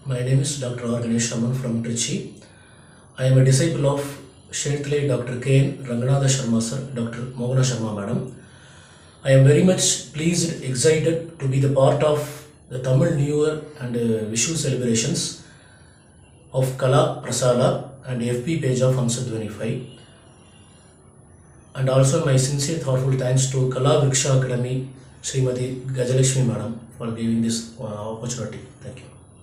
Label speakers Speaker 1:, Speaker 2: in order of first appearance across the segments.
Speaker 1: My name is Dr. R. Ganesh Raman from Trichy. I am a disciple of Shethle Dr. K. N. Ranganatha Sharma sir, Dr. Mohana Sharma madam. I am very much pleased, excited to be the part of the Tamil New Year and uh, Vishu celebrations of Kala Prasala and FB page of Hamsad 25. And also my sincere thoughtful thanks to Kala Vriksha Academy, Srimati Gajalakshmi madam for giving this uh, opportunity. Thank you.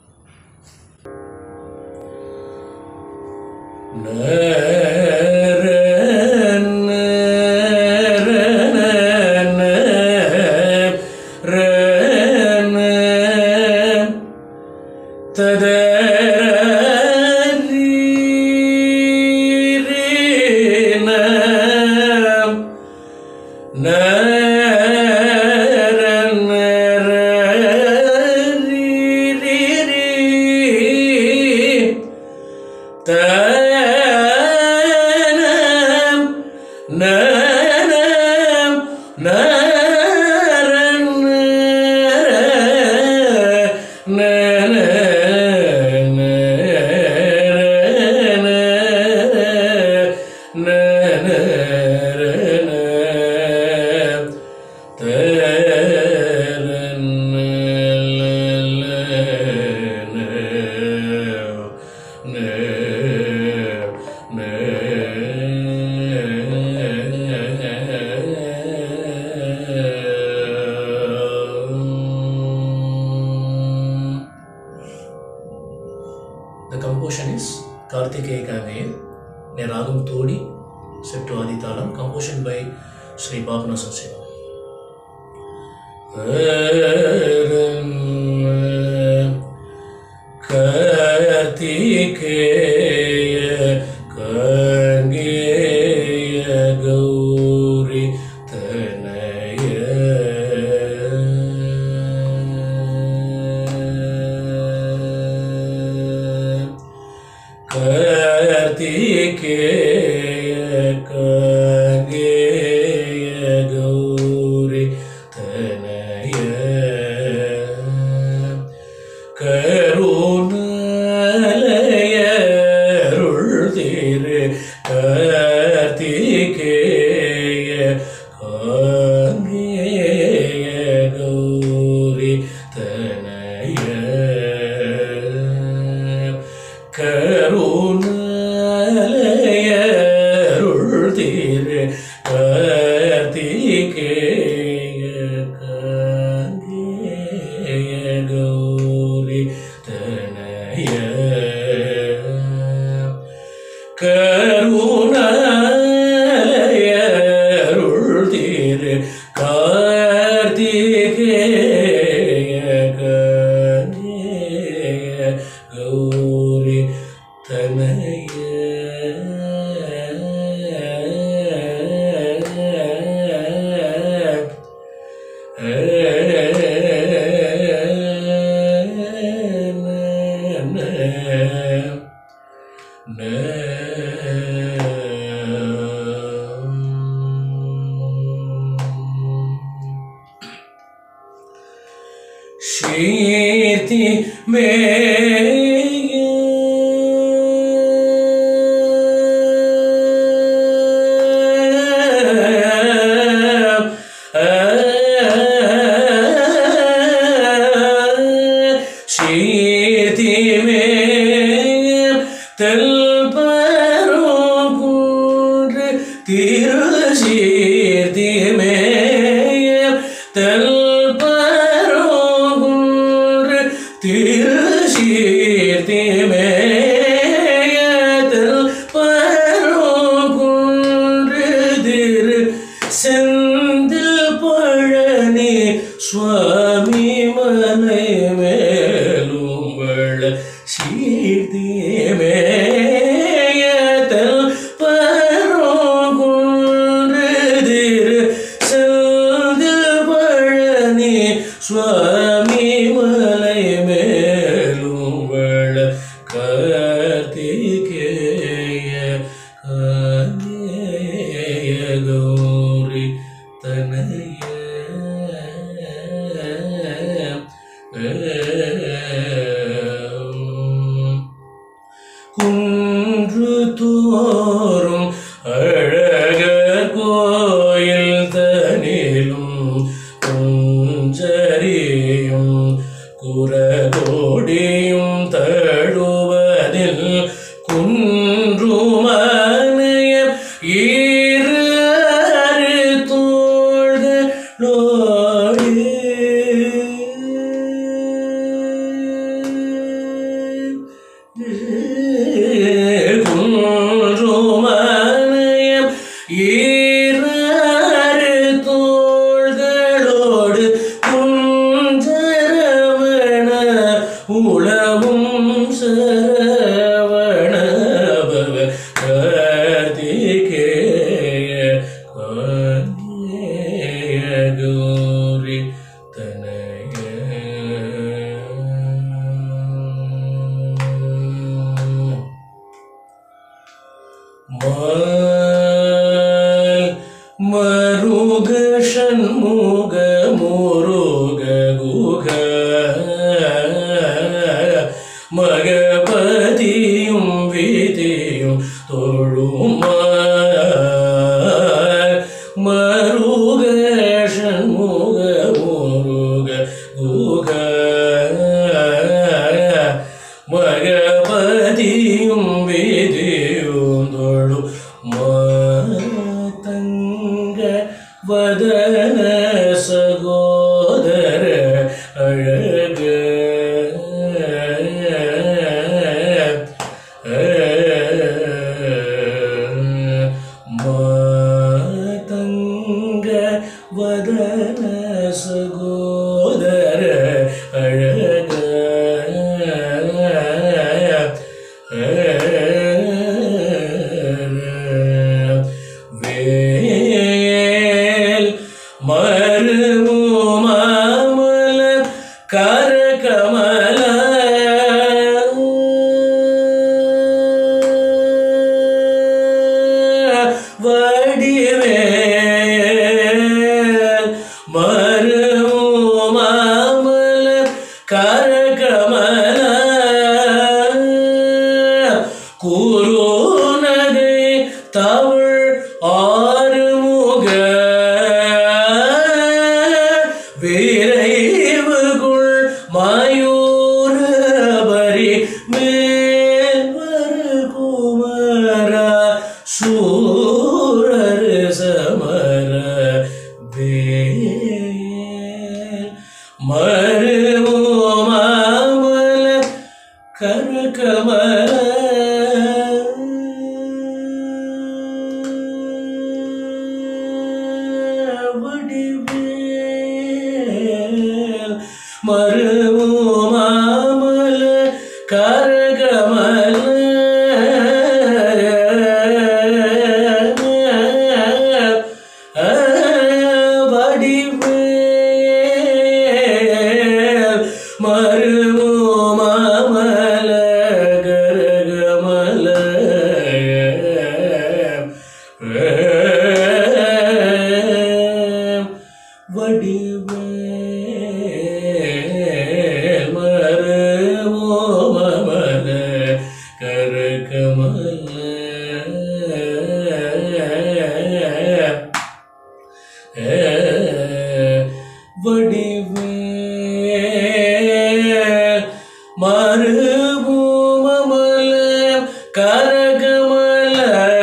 Speaker 1: The composition is Kartikeya Kangayal, a ragam Todi, set to Adi Talam, composition by Sri Bhavana Satsiva. Kartikeya Kangaya Gauri Tanaya Kartikeya Kangaya Gauri Tanaya கருணாலய அருள் திரு கார்த்திகேய காங்கேய கௌரி தனய கருணாலய அருள் திரு கார்த்திகேய காங்கேய கௌரி தனய கருணாலய அருள் திரு கார்த்திகேய காங்கேய கௌரி தனய शीति में शीति में तल परों गुण திருசீர்த்தி மேயம் தல் பரோகுன்று திருசீர்த்தி மேயத்தல் பரோகுன்று திரு செந்தில் பழனி சுவாமி மலை மேலும் வள சீர்த்தி மேயத்தல் பரோகுன்று திரு செந்தில் பழனி சுவாமி மலை மேலும் வள கார்த்திகேய காங்கேய கௌரி தனய முடியும் தழுவதில் குன்றுமனைய ஈரு தோள்களோடு குன்றுமனையம் ஈராறு தோள்களோடு குஞ்சரவண உளவும் சரவண பவ கார்த்திகேய கார்த்திகேய கௌரி தனய மால் மருக சண்முக முருக குக மகபதியும் விதியும் தொழுமால் மருக சண்முக முருக குக மகபதியும் விதியும் தொழும் மாதங்க வதன சகோதர அழக மாதங்க வதன சகோதர அழக வேல் மருமு மாமல கரகமல வடிவேல் மருமு மாமல கரகமல குருநகை தமிழ் ஆறுமுக விரைவுகுள் மாயூரபரி மேல்வரு குமரா சூரர் சமர வேல் மருமோ மாமல கருக்கமல வடிவேல் மருமோ மாமல கரகமல வடிவேல் மருமோ மாமல கரகமல வடிவேல் மருமோ மாமல கரகமல வடிவேல் மறுபூமமல கரகமல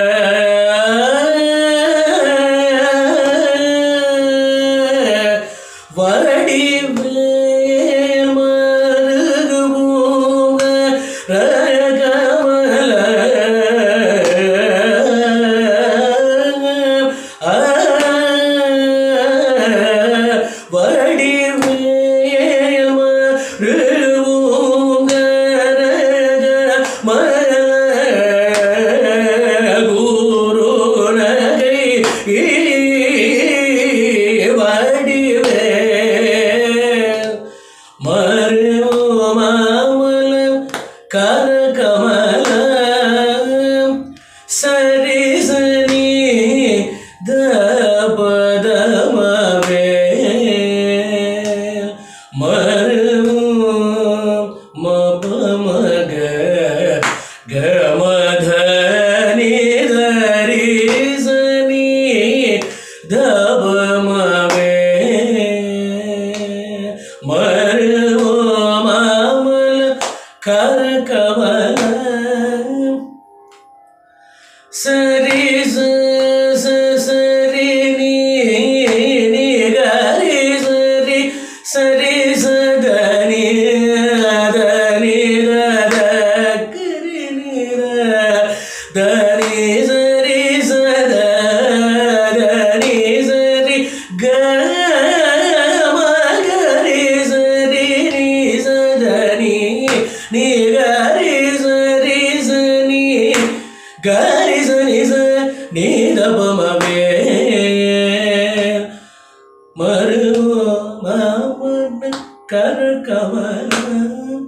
Speaker 1: வடிவேல் மருபூம வடிவேல் மருமாமலம் கரகமலம் சரி சரி தபதமவே மருமம் மபமக கமதனி தரி சனி தபமவே மருமாமலம் கரகமலம் சரி ச ச சரி நீ நீ கரி சரி சரி ச தனி தனி த கரி நீ தனி சரி ச த தனி சரி க ம கரி சரி நீ ச தனி நீ கரி சரி ச நீ கரி ச நீ ச நீ தபமவே மருவோ மாமன கரகமலம்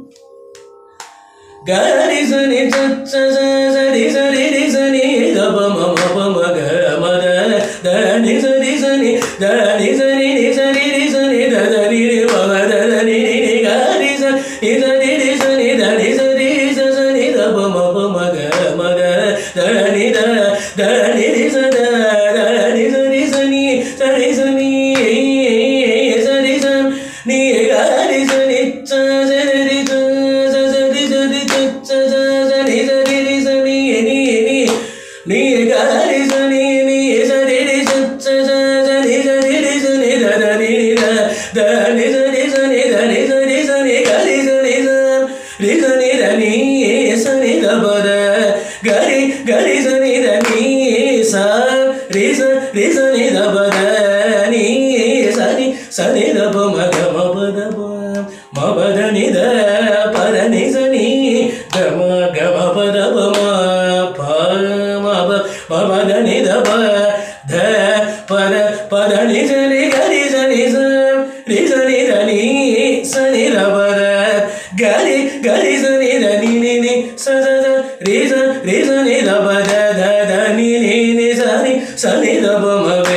Speaker 1: கரி சனி சச்ச சரி சரி ரி சனி தப மம பம க மத தனி சரி சனி தனி சரி ரி சரி ரி சனி த தனி ரி மம த தனி ரி ரி கரி ச ரி சரி ரி சனி தனி சரி ச சனி தப ம பம க மத தனி த தனி ரி ச த தனி சரி சனி சரி சனி சரி ச நீ கரி சனி ச சரி ரி ச ச சரி சரி ச ச ச சரி சரி ரி சனி நீ நீ நீ கரி சனி நீ சரி ரி ச ச ச சரி சரி ரி சனி த த நீ நீ த த நீ சரி சனி த நீ சரி சனி கரி சனி ச ரி சனி த நீ சனி த ப த கரி கரி சனி த நீ ச ரி ச ரி சனி த ப த நீ சனி சனி த ப ம க ம ப த ப ம ப த நி த ப த நி ச நீ க ம க ம ப த ப ம ப ம ப ம ப த நி த ப த ப த ப த நி ச ரி க ரி ச நி ச ரி ச நி த நீ ச நி த ப த க ரி க ரி ச நி த நீ நீ நீ ச ச ச ரி ச ரி ச நி த ப த த த நீ நீ நீ ச நி ச நி த ப ம வே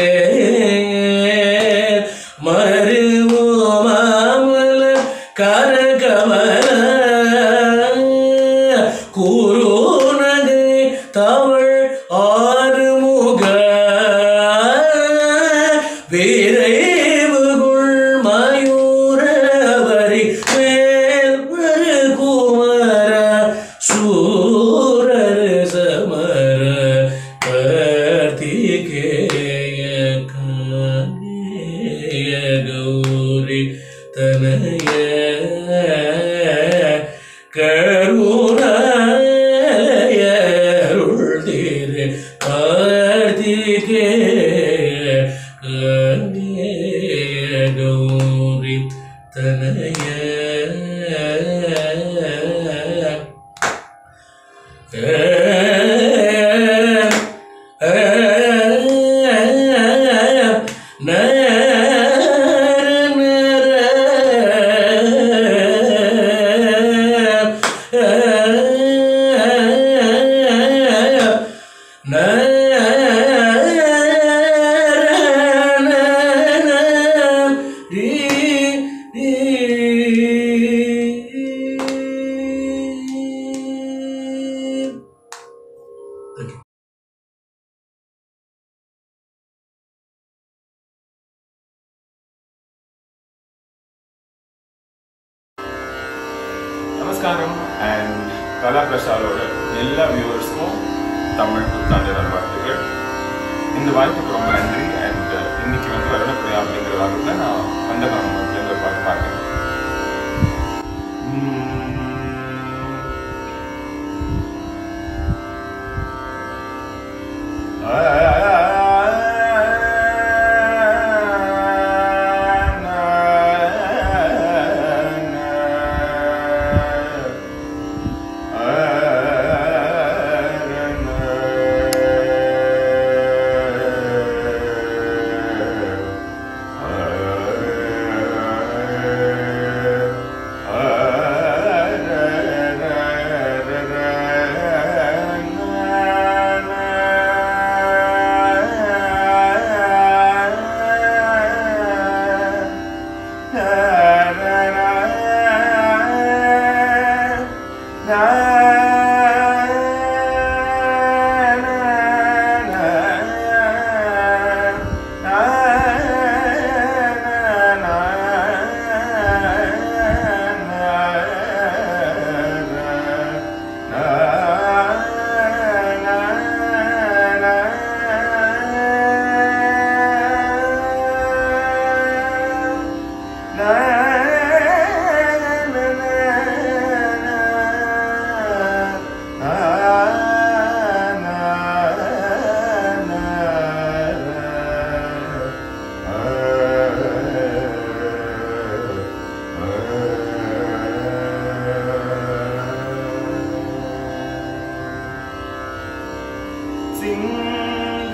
Speaker 1: மருவோ மாமல கரகமல கூறு நகை தவள் ஆறுமுக விரைவுகுள் மயூரவரி மேல் குமர சூரர் சமர கார்த்திகேய காங்கேய கௌரி தனய கருணாலயருள் திரு கார்த்திகேய காங்கேய கௌரி தனய Thank you.
Speaker 2: நமஸ்காரம் அண்ட் கலா பிரசாரோட எல்லா வியூவர்ஸ்க்கும் தமிழ் புத்தாண்டு நல்வாழ்த்துக்கள் இந்த வாய்ப்புக்கு ரொம்ப நன்றி அண்ட் இன்னைக்கு வந்து வருணப்பிரியா அப்படிங்கிற வாரத்தில் நான் வந்தகானம் அப்படிங்கிற பாட்டு பார்க்குறேன்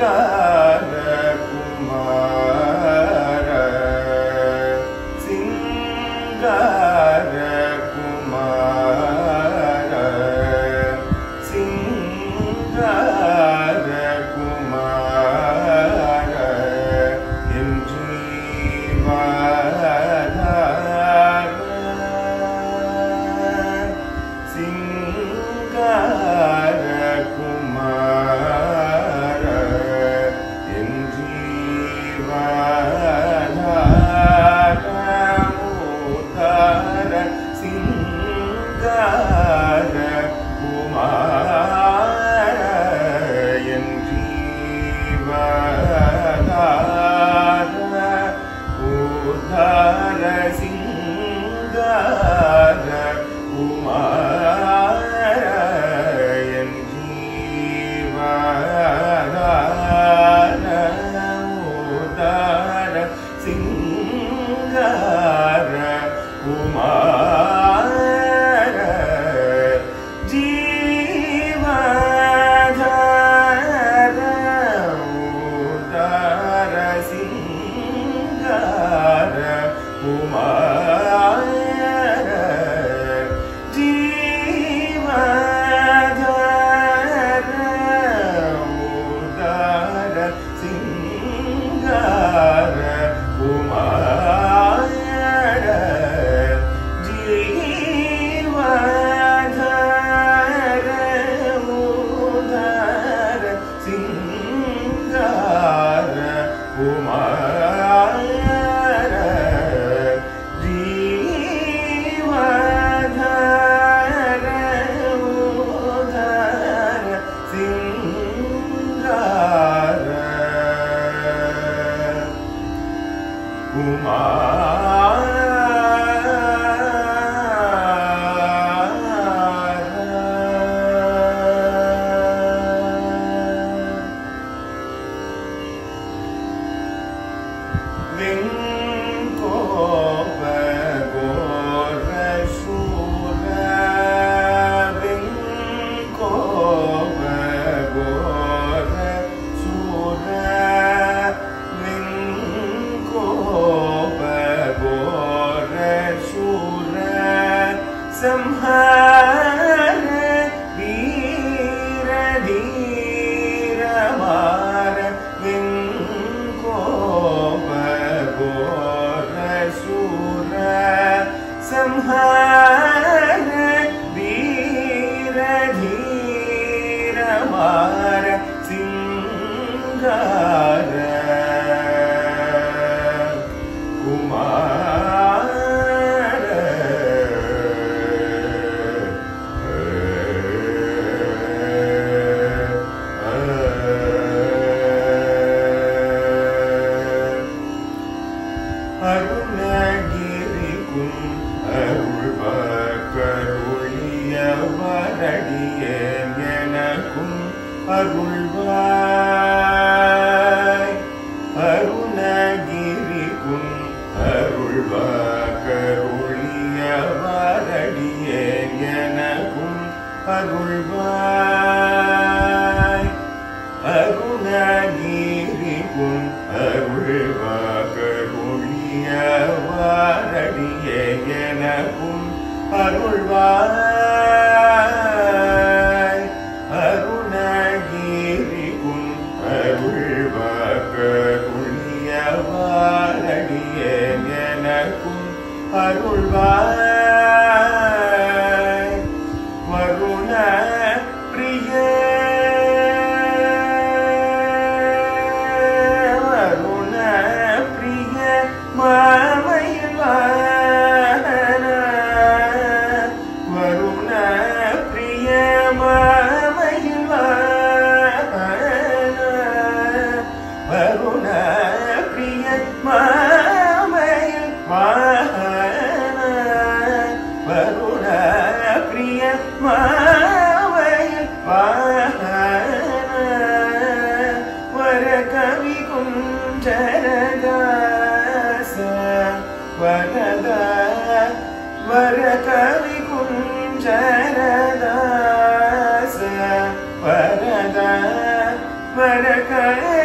Speaker 3: ವರದ ವರಕ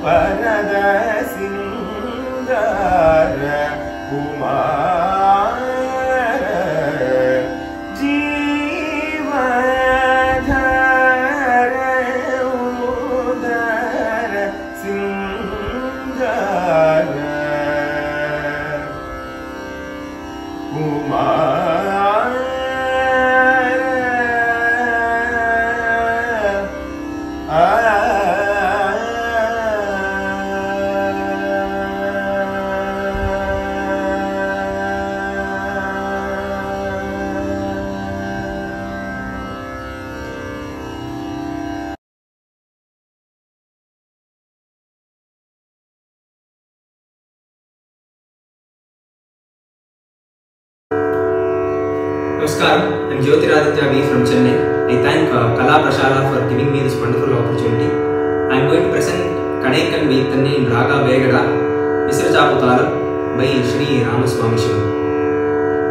Speaker 2: ವರದ ಸಿಂಗಾರ ಕುಮಾರ ಜೀವಧಾರ ಉದರ ಸಿಂಗಾರ
Speaker 3: Namaskaram, I'm Jyotiraditya V from Chennai. I thank uh, Kala Prashala for giving me this wonderful opportunity. I'm going to present Kanaikan Veetani in Raga Vegada, Visrajapu Talam by Sri Ramaswamy Shivam.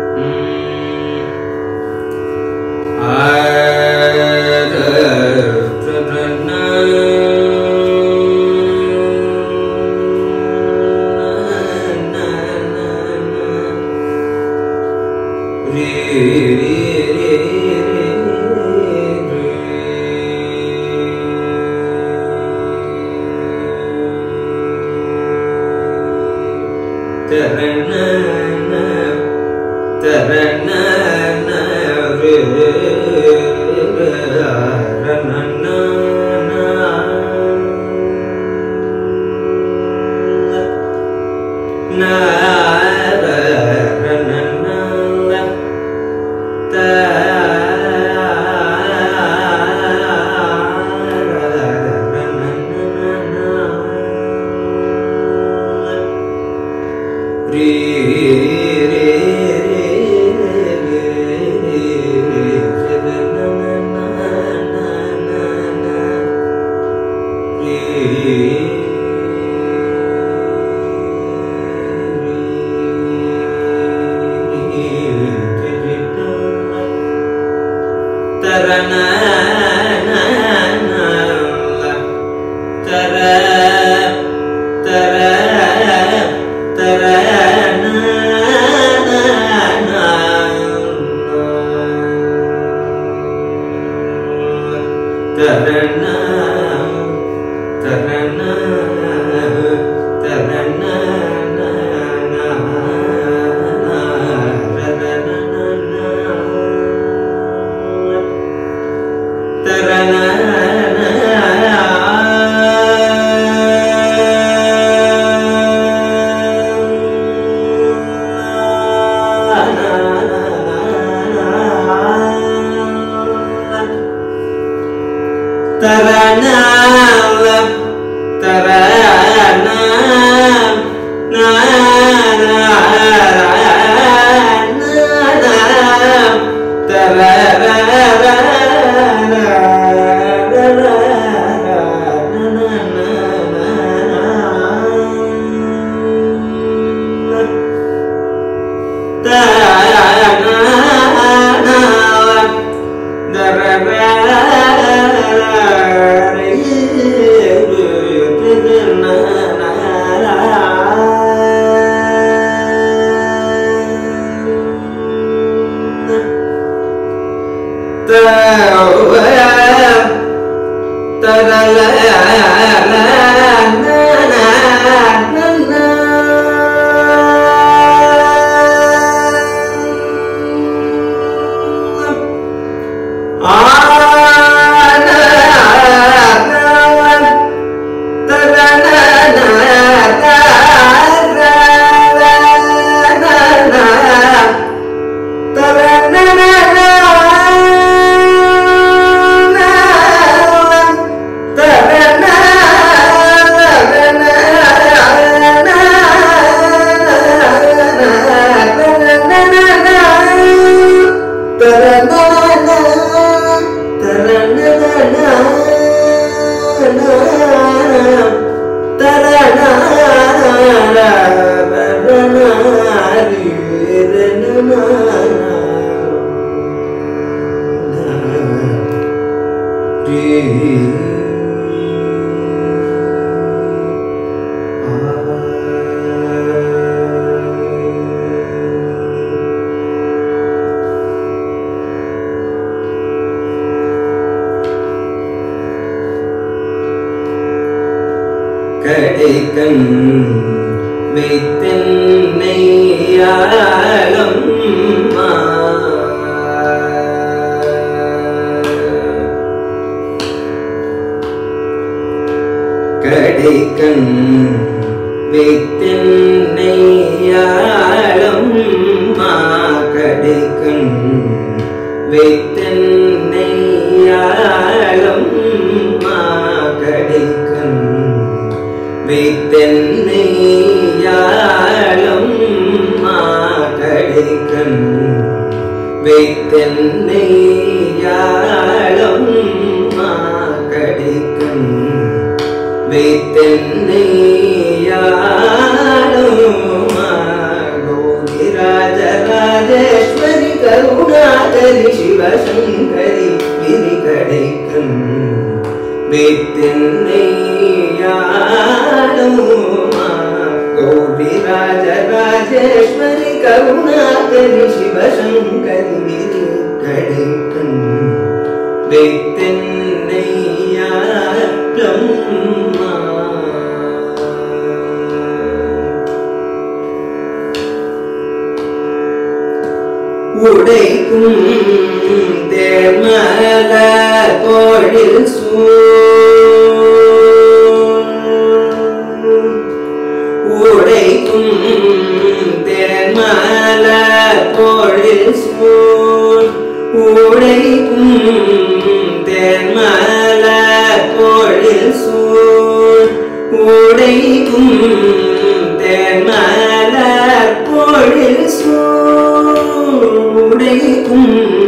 Speaker 4: Ta-da-na!
Speaker 3: கடைக்கண் வைத்தென்னை ஆழம் கடைக்கண் வைத்தென்னை ஆழம் கடைக்கண் வைத்தென்னை ஆழம் கடைக்கண் வைத்தென்னை ஆழம் கடைக்கண் வைத்தென்னை ஆழம் கடைக்கண் வைத்தென்னை கோவிராஜராஜேஸ்வரி கருணாகரி சிவசங்கரி கிரி கடைக்கண் வைத்தென்னை கோவிராஜராஜேஸ்வரி கருணாகரி சிவசங்கரி கிரி கடைக்கண் உடைக்கும் தேமல கோழில் உடைக்கும் தேமல கோழில் சூழ் உடைக்கும் தேன்மல கோழில் சூழ் உடைக்கும் தேன்மல கோழில் சூழ் உடைக்கும்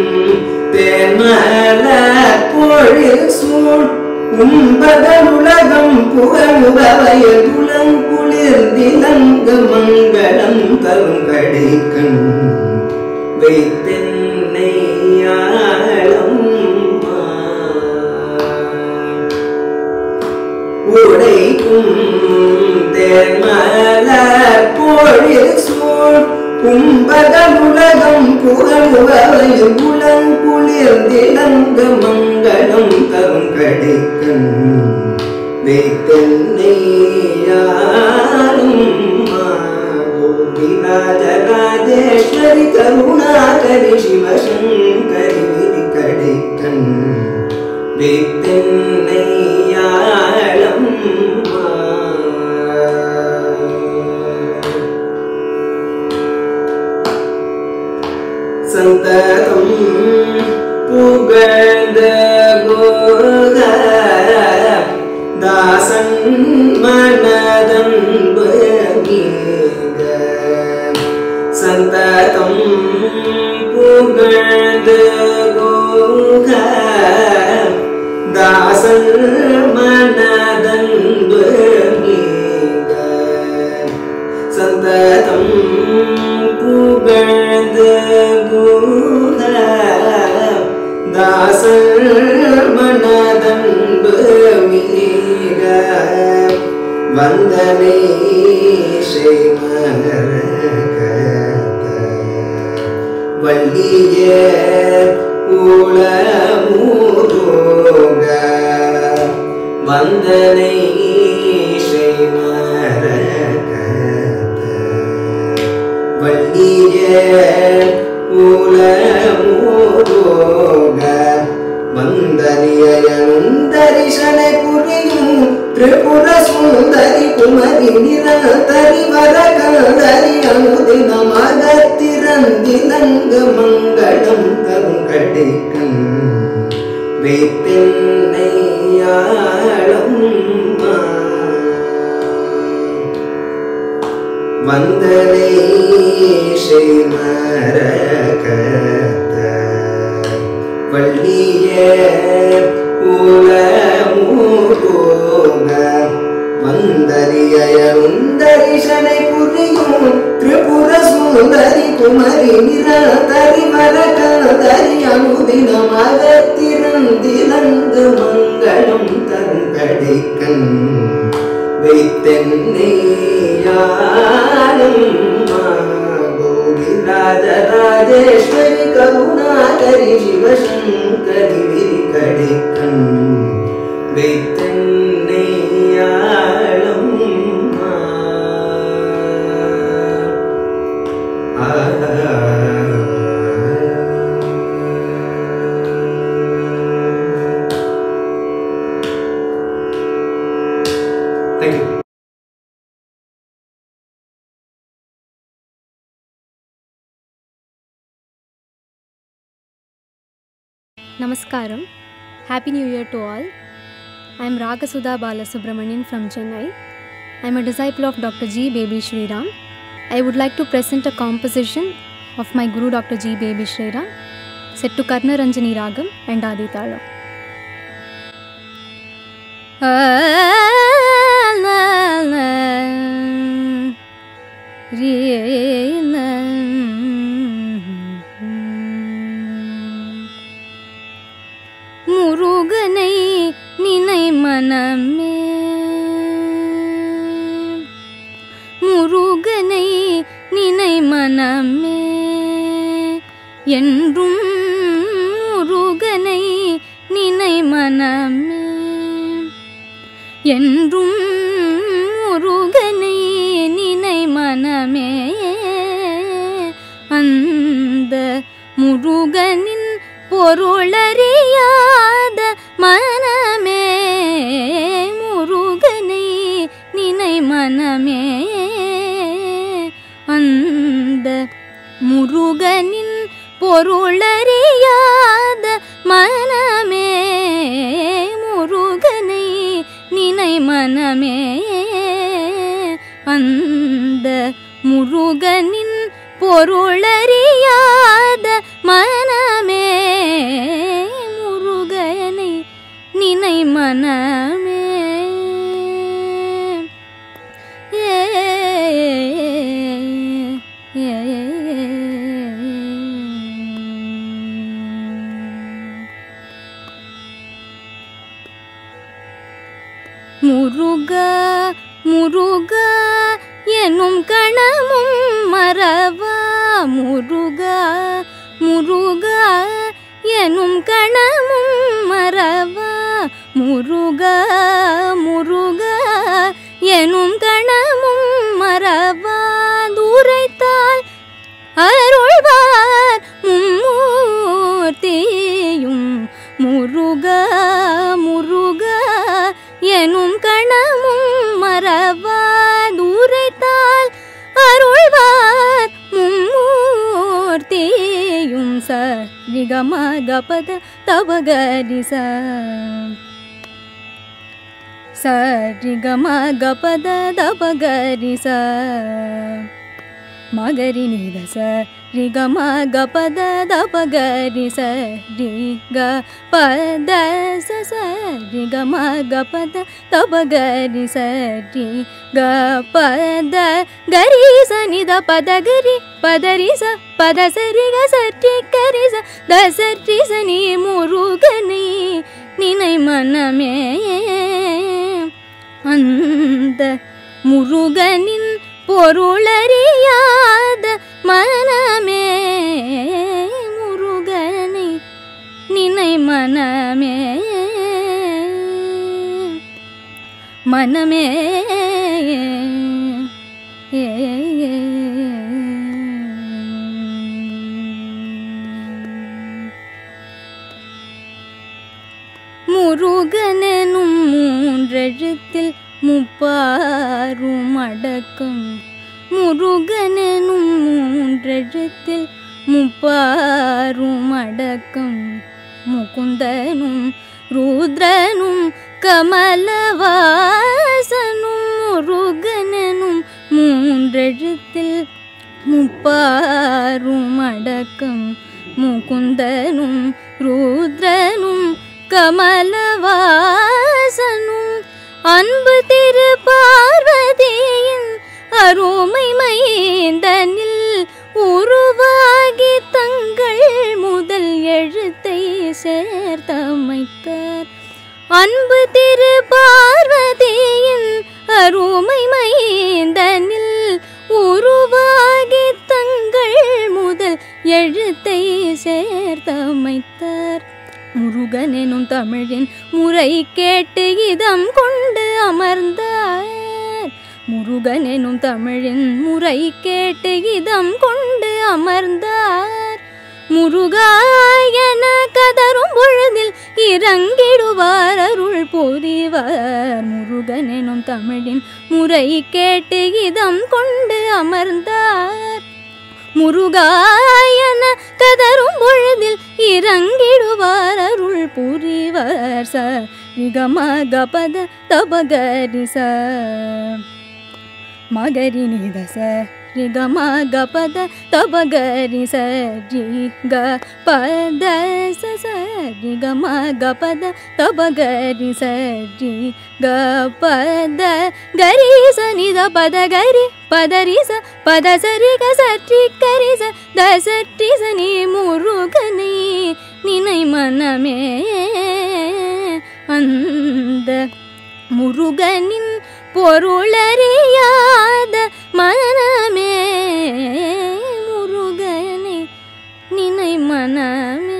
Speaker 3: தேன்மல கோழில் சூழ் உம்பகல் உலகம் புகழுபவையல் குலம் குளிர்ந்திலங்க மங்களம் தரும் கடைக்கண் வைத்தென்னை ஆழம் உடைக்கும் தேர்மல போழில் சூழ் கும்பகல் உலகம் புகழுவையில் குலம் குளிர்ந்திலங்க மங்களம் தரும் கடைக்கண் வைத்தென்னை ஆளும் ராஜராஜேஸ்வரி கருணாகரி சிவசங்கரி விரி கடைக்கண் வைத்தென்னை ஆழம் சந்ததம் புகழ்ந்த கோத தாசன் மனதன்பு மீக சந்ததம் புகழ்ந்த கோக தாசன் மனதன்பு மீக சந்ததம் புகழ்ந்த குண தாசல் மனதன்பு மீக வந்தனை வள்ளிய உளமூரோக வந்தனை வள்ளிய உளமூரோக வந்தனியந்தரிசனை புரியும் திரிபுர சுந்தரி குமரி நிரந்தரி வரகந்தரி அனுதினமாக திறந்திலங்க மங்களம் தரும் கடைக்கண் வைத்தென்னை ஆழம் வந்தனை மரகத வள்ளிய உலமூரோக வந்தரியந்தரிசனை புரியும் திரிபுர சுந்தரி குமரி நிரந்தரி மரகதரி அனுதினமாக திறந்திலங்க மங்களம் தரும் கடைக்கண் வைத்தென்னையாலும் ராஜராஜேஸ்வரி கருணாகரி சிவசங்கரி விரி கடைக்கண் வைத்தென்னையாளும் thank you
Speaker 4: Namaskaram. Happy New Year to all. I am Ragasudha Balasubramanian from Chennai. I am a disciple of Dr. G. Baby Shriram. I would like to present a composition of my Guru Dr. G. Baby Shriram set to Karna Ranjani Ragam and Adi Talam. முருகனை நினை மனமே முருகனை நினை மனமே என்றும் முருகனை நினை மனமே என்றும் முருகனை நினை மனமே அந்த முருகனின் பொருளறியாத மனமே முருகனை நினை மனமே அந்த முருகனின் பொருளறியாத மனமே முருகனை நினை மனமே அந்த முருகனின் பொருளறியாத மனமே முருகனை நினை மனமே ஏ ஏ, ஏ, முருக முருக எனும் கணமும் மறவா முருக முருக எனும் கணமும் மறவா முருக முருக எனும் கணமும் மறவா தூரைத்தால் அருள்வார் மும்மூர்த்தியும் முருக முருக எனும் கணமும் மறவா தூரைத்தால் அருள்வார் மும்மூர்த்தியும் ச நிகம கபத தவகரிச சரிகம கபத தபகரிச மகரி நிதச ரிகம கபத தபகரிச ரிக பத ச ரிகம கபத தபகரிச ரி க பத கரிச நித பதகரி பதரிச பத சரிக சற்றி கரிச தசற்றி சனி முருகனை நினை மனமே அந்த முருகனின் பொருளறியாத மனமே முருகனை நினை மனமே மனமே ஏ முருகனெனும் மூன்றெழுத்தில் முப்பாரும் அடக்கம் முருகனெனும் மூன்றெழுத்தில் முப்பாரும் அடக்கம் முகுந்தனும் ருத்ரனும் கமலவாசனும் முருகனெனும் மூன்றெழுத்தில் முப்பாரும் அடக்கம் முகுந்தனும் ருத்ரனும் கமலவாசனும் அன்பு திரு பார்வதியின் அருமை மைந்தனில் உருவாகி தங்கள் முதல் எழுத்தை சேர்த்தமைத்தார் அன்பு திரு பார்வதியின் அருமை மைந்தனில் உருவாகி தங்கள் முதல் எழுத்தை சேர்த்தமைத்தார் முருகன் எனும் தமிழின் முறை கேட்டு இதம் கொண்டு அமர்ந்தார் முருகன் எனும் தமிழின் முறை கேட்டு இதம் கொண்டு அமர்ந்தார் முருகாயன கதரும் பொழுதில் இறங்கிடுவார் அருள் புரிவர் முருகன் எனும் தமிழின் முறை கேட்டு இதம் கொண்டு அமர்ந்தார் முருகாயன கதரும் பொழுதில் இறங்கிடுவார் அருள் புரிவர் ச நிகம கபத தபகரி ச மகரி நித ச ரிகம கபத தபகரி ச ரி க பத ச ச ரிகம கபத தபகரி ச ரி க பத கரி ச நித பத கரி பதரி ச பத சரி க சற்றி கரி ச த சற்றி ச நீ முருகனை நினை மனமே அந்த முருகனின் பொருளறியாத மனமே முருகனை நினை மனமே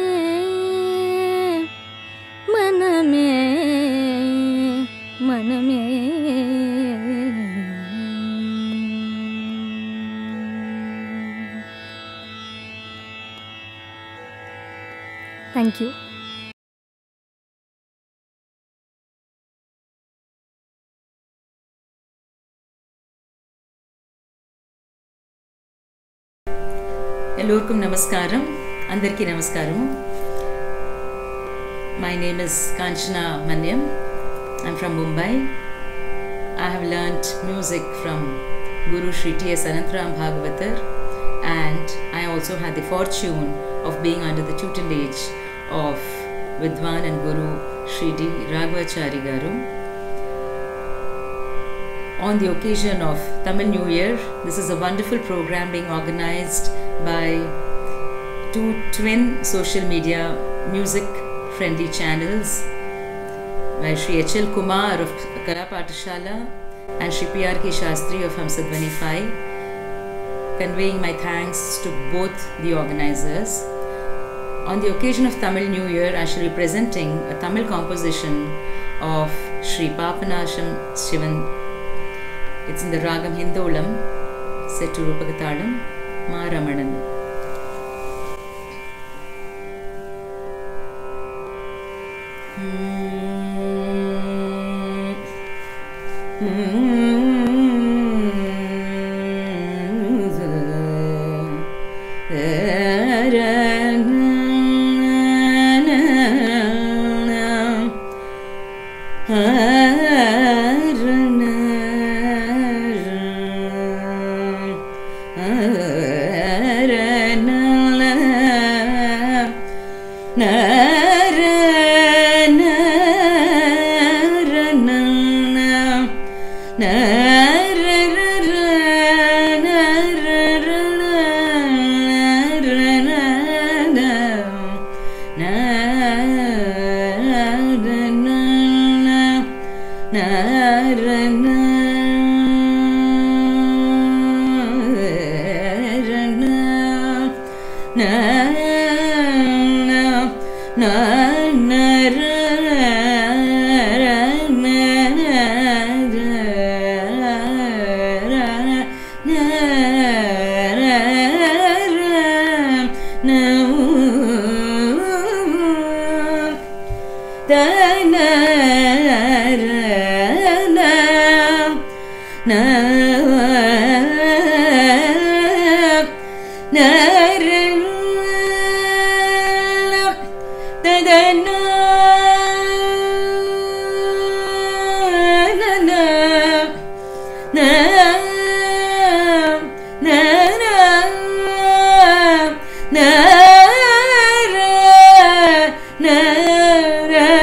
Speaker 4: மனமே மனமே தேங்க்யூ
Speaker 5: ఎల్లరికం నమస్కారం అందరికీ నమస్కారం my name is Kanchana Manyam I'm from Mumbai I have learned music from Guru Sri T.S. Anantram Bhagavatar and I also had the fortune of being under the tutelage of Vidwan and Guru Sri D. Raghavachari Garu. On the occasion of Tamil New Year, this is a wonderful program being organized by two twin social media music friendly channels by Sri H.L. Kumar of Kala Patashala and Sri P.R.K. Shastri of Hamsadvani 5, conveying my thanks to both the organizers. On the occasion of Tamil New Year, I shall be presenting a Tamil composition of Sri Papanasham Shivan. It's in the Ragam Hindolam, set to Rupagatalam, Maramanan.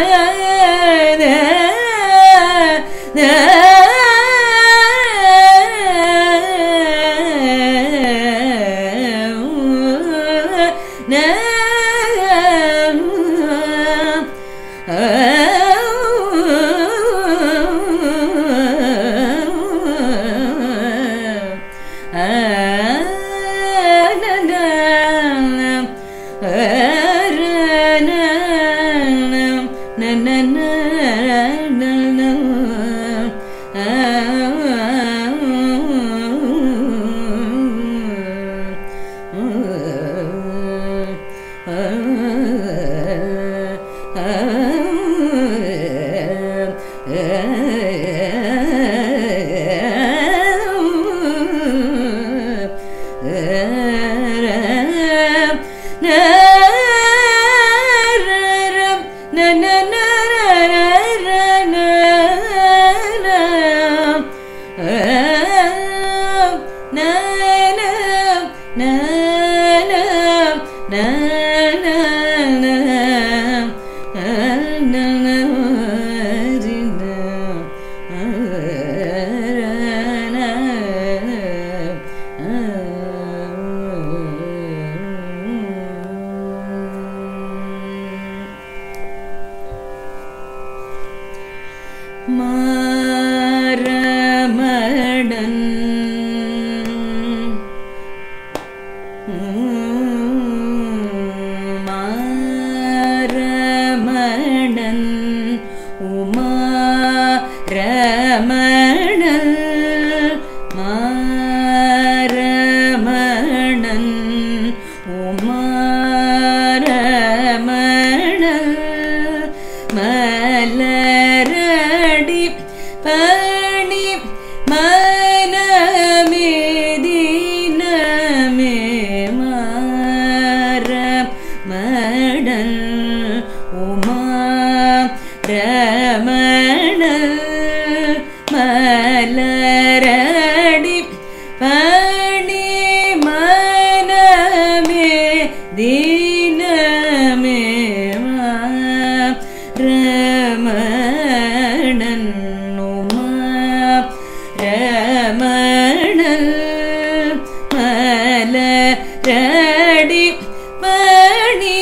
Speaker 6: na
Speaker 5: மாரமணன் உமாரமணன் மலரடி பணி மனமே தினமே மாற மடல் உமா ரமணல் மலரடி பணி மனமே தினமே ரமணன் உமா ரமணல் மலரடி பணி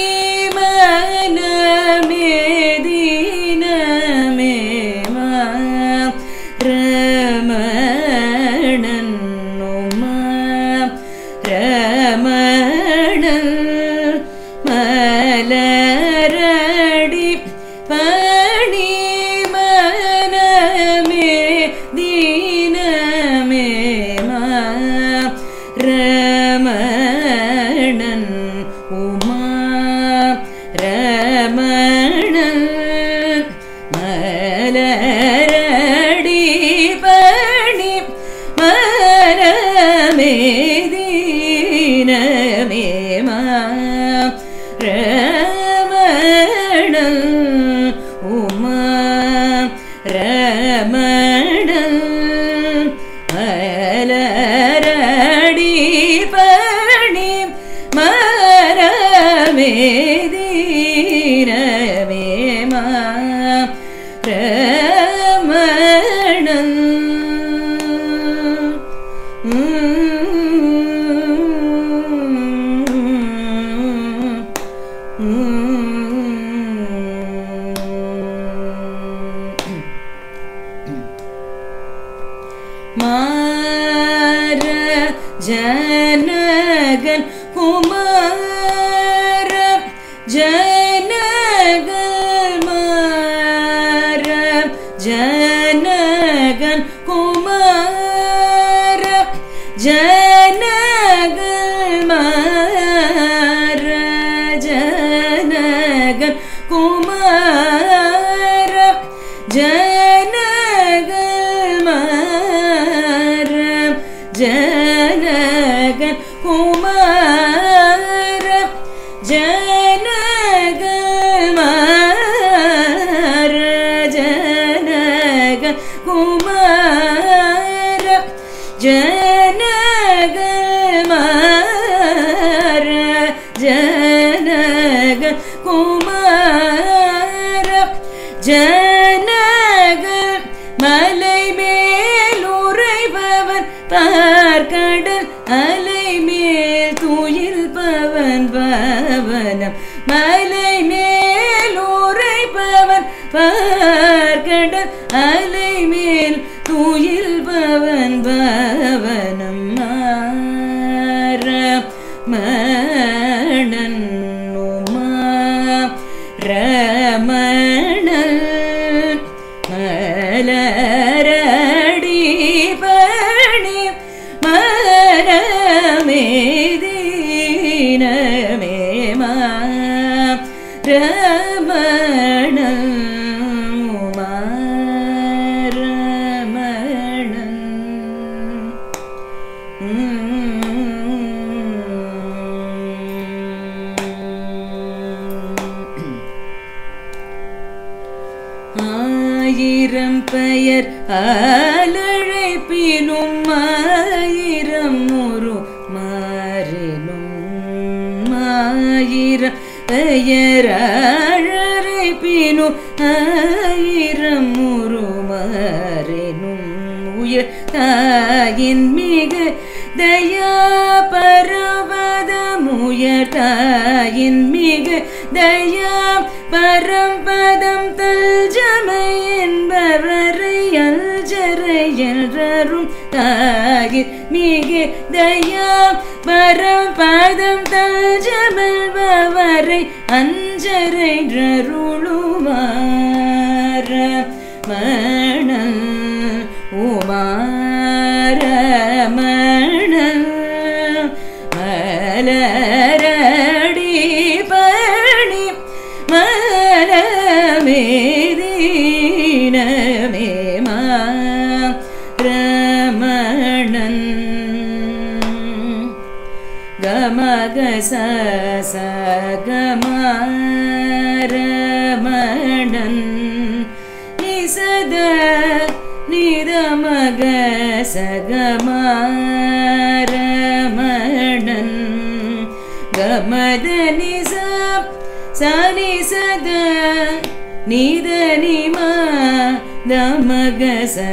Speaker 5: மனமே தினமே ரமணன் உமா ரமணல் மலரடி பணி மனமே தீனமே ரமணன் உமா ரமணன் மலரடி பணி மனமே தீனமே ரமணன் உமா ரமணன் மலரடி பணி மரமே தீரமே ரமணன் மார ஜனகன் குமார ஜனகல் மார ஜனகன் குமார ஜனகல் மார ஜனகன் குமார ஜனகல் மார ஜனகன் குமார ஜனகல் மார ஜனகன் குமார ஜனகல் மார ஜனகல் குமார ஜனகல் மலை மேல் உறைபவன் பார்க்கடல் அலை மேல் துயில் பவன் பவனம் மலை மேல் உறைபவன் பார்க்கடல் அலை மேல் துயில் பவன் பவனம் மாற மணன் உமா ரமணல் மலரடி பணி மரமே தீனமே ரமணல் உமா ரமணன் ஆயிரம் பெயர் அலழைப்பினும் ஆயிரம் ஒரு மாறினும் ஆயிரம் பெயர் அழழைப்பினும் ஆயிரம் ஒரு மாறினும் உயர் தாயின் மிக தயா பரவதமுயர் தாயின் மிக தயா பரம்பதம் தல்ஜமை என்பவரை அல்ஜரை என்றரும் தாயிர் மிக தயா பரம்பதம் தல்ஜமல்பவரை அஞ்சரை ரருளுமார மணல் மக ச சகமரமணன் நிசத நித மக சகமரமணன் கமத நிச சனி சத நித நிம தமக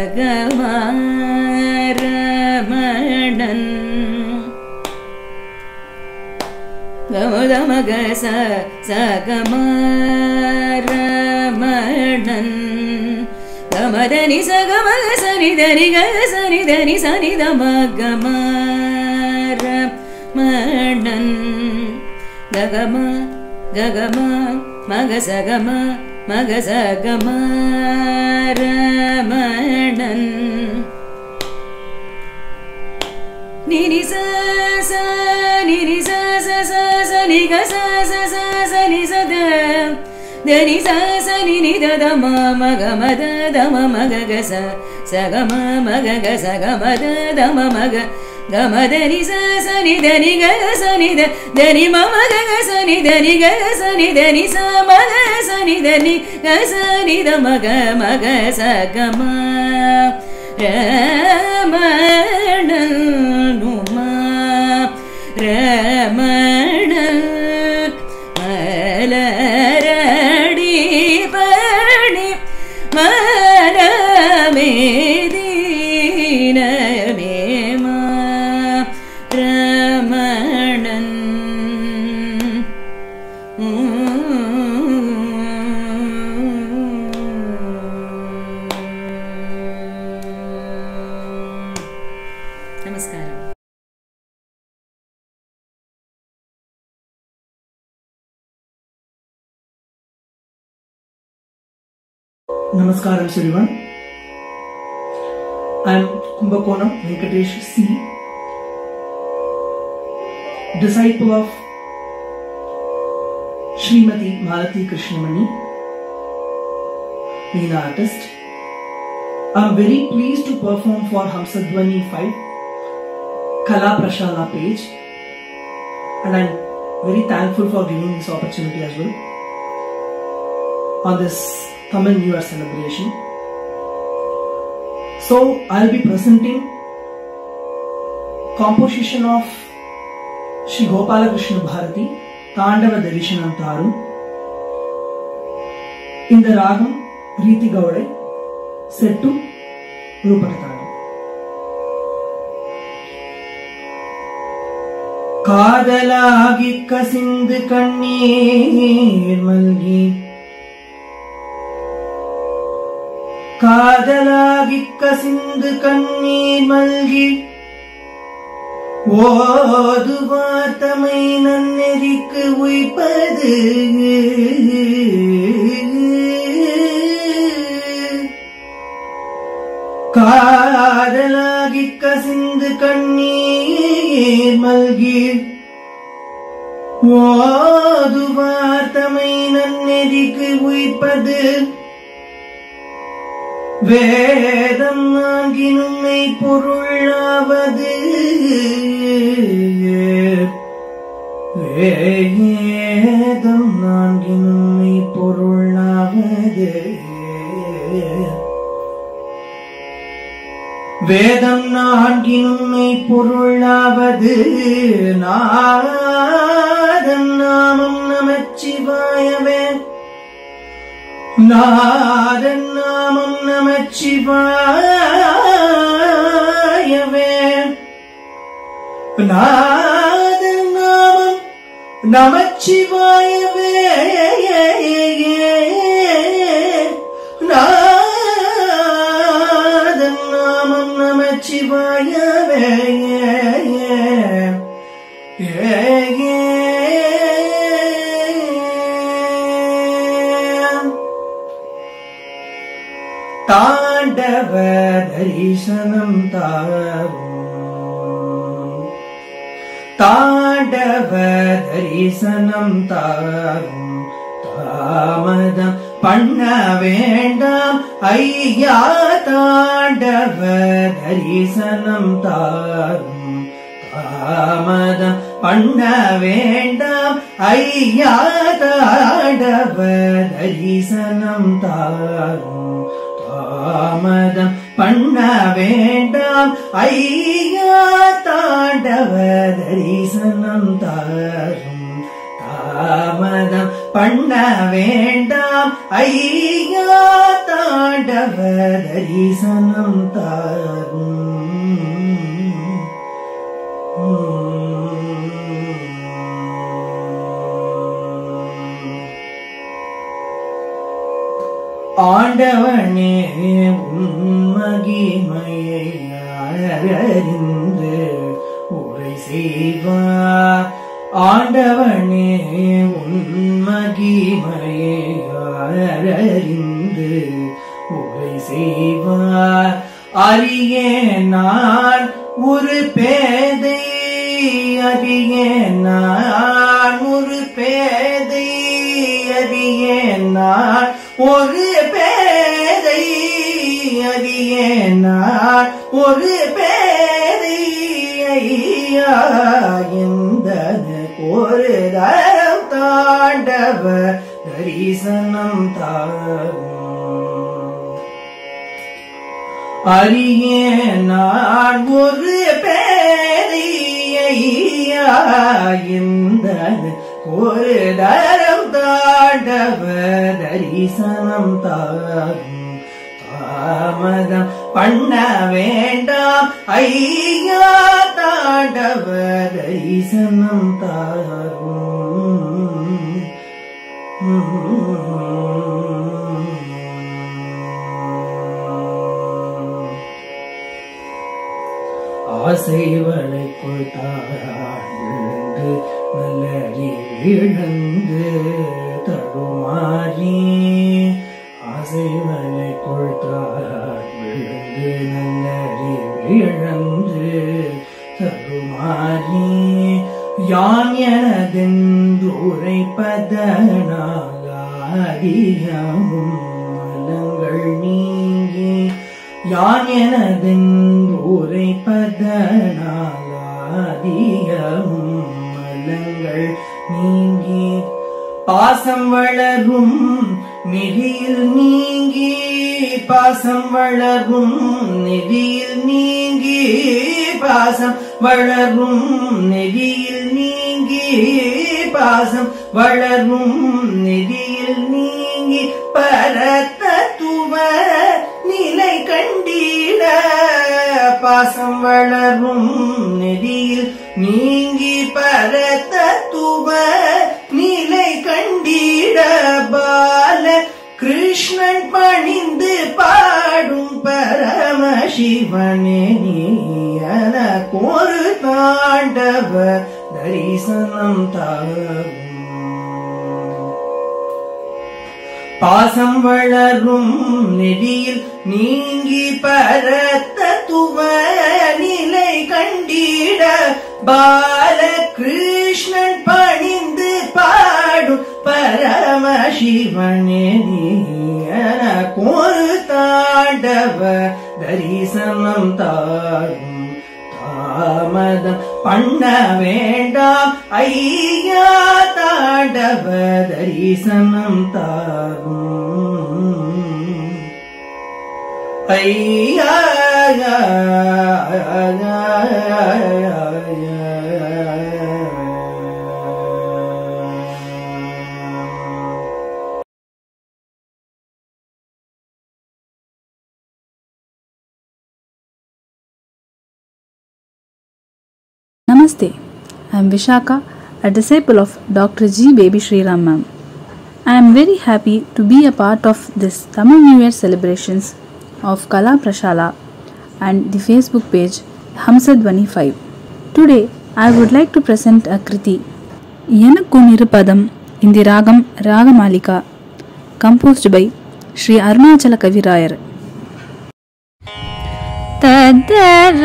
Speaker 5: சகமரமணன் கமதமக ச சகமரமணன் கமதனி சகமக சனிதனி க சனிதனி சனிதம கமரமணன் ககம ககம மக சகம மக சகமரமணன் நினி ச ச நினி ச ச ச ச நி க ச ச ச ச நி ச த த நி ச ச நி நி த த ம ம க ம த த ம ம க க ச ச க ம ம க க ச க ம த த ம ம க க ம த நி ச ச நி த நி க க ச நி த த நி ம ம க க ச நி த நி க க ச நி த நி ச ம க ச நி த நி க ச நி த ம க ம க ச க ம ரமணன் நுமா ரமணன் மலரடி பணி மனமே தீனமேமா ரமணன் நமஸ்காரம்
Speaker 6: Namaskaram to everyone. I'm Kumbakonam Venkatesh C, disciple of Srimati Malati Krishnamani, Veena artist. I'm very pleased to perform for Hamsadwani 5 Kala Prashala page and I'm very thankful for giving this opportunity as well on this Tamil New Year celebration. So I'll be presenting composition of Sri Gopala Krishna Bharati Tandava Darishanam Taru in the Ragam Riti Gaudai set to Rupatatam. காதலாகி கசிந்து கண்ணீர் மல்கி காதலாகி கசிந்து கண்ணீர் மல்கி ஓதுவார் தமை நன்னெறிக்கு உய்ப்பது காதலாகி கசிந்து கண்ணீர் மல்கி ஓதுவார் தமை நன்னெறிக்கு உய்ப்பது வேதம் நான்கினுமை பொருளாவது வேதம் நான்கினுமை பொருளாவது வேதம் நான்கினுமை பொருளாவது நாதன் நாமம் நமச்சிவாயவே நாதன் நாமம் நமச்சிவாயவே நாதன் நாமம் நமச்சிவாயவே நாதன் நாமம் நமச்சிவாயவே தாண்டவ தரிசனம் தாரும் தாண்டவ தரிசனம் தாரும் தாமதம் பண்ண வேண்டாம் ஐயா தாண்டவ தரிசனம் தாரும் தாமதம் பண்ண வேண்டாம் ஐயா தாடவ தரிசனம் தாரும் தாமதம் பண்ண வேண்டாம் ஐயா தாண்டவ தரிசனம் தாரும் தாமதம் பண்ண வேண்டாம் ஐயா தாண்டவ தரிசனம் தாரும் ஆண்டவனே உன்மகிமையை அறிந்து உரை செய்வார் ஆண்டவனே உன்மகிமையை அறிந்து உரை செய்வார் அறியே நான் ஒரு பேதை அறியே நான் ஒரு பேதை அறியே நான் ஒரு பேதை அறியே நான் ஒரு பேதை ஐயா இந்த ஒரு தரம் தாண்டவ தரிசனம் தாரும் அறியே நான் ஒரு பேரையா இந்த ஒரு தரம் தாண்டவ தரிசனம் தாரும் தாமதம் பண்ண வேண்டாம் ஐயா தாண்டவ தரிசனம் தாரும் ஆசைவளை கொள்தாழ்ந்து நல்லறி இழந்து தடுமாறி ஆசைவளை கொள்தாழ்ந்து நல்லறி இழந்து தடுமாறி யான் எனதென்று உரைப்பதனாலாதியமும் மலங்கள் நீங்கி யான் எனதென்று உரைப்பதனாலாதியமும் மலங்கள் நீங்கி பாசம் வளரும் மிதியில் நீங்கி பாசம் வளரும் நெறியில் நீங்கி பாசம் வளரும் நெறியில் நீங்கி பாசம் வளரும் நெறியில் நீங்கி பரத்தத்துவ நிலை கண்டிட பாசம் வளரும் நெறியில் நீங்கி பரத்தத்துவ நிலை கண்டிட பால கிருஷ்ணன் பணிந்து பாடும் பரம சிவனே நீயன ஒரு தாண்டவ தரிசனம் தாரும் பாசம் வளரும் நெடியில் நீங்கி பரத்தத்துவ நிலை கண்டிட பால கிருஷ்ணன் பணிந்து பாடும் பரம சிவனே ஒரு தாண்டவ தரிசனம் தாரும் தாமதம் பண்ண வேண்டாம் ஐயா தாண்டவ தரிசனம் தாரும் ஐயா
Speaker 7: Namaste. I am Vishaka, a disciple of Dr. G. Baby Sriram ma'am. I am very happy to be a part of this Tamil New Year celebrations of Kala Prashala and the Facebook page Hamsadvani 5. Today, I would like to present a kriti எனக்கும் இருபதம் இந்த ராகம் Ragamalika composed by Sri Arunachal கவிராயர் ததர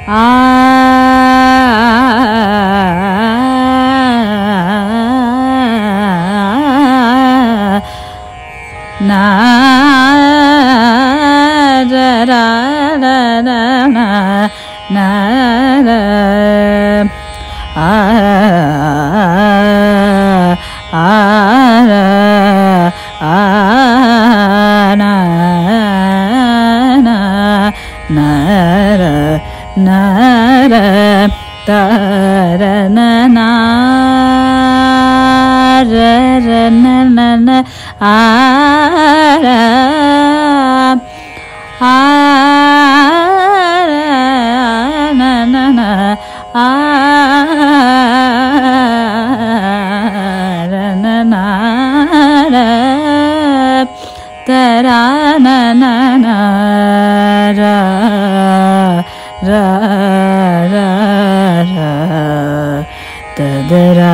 Speaker 7: na ra ra ra ra na na ra a a ra a na na na ra na ra ta ra na na ra ra na na na a ra a ra na na na a ra na na ra ta ra na na na ra ra ra ra ta da ra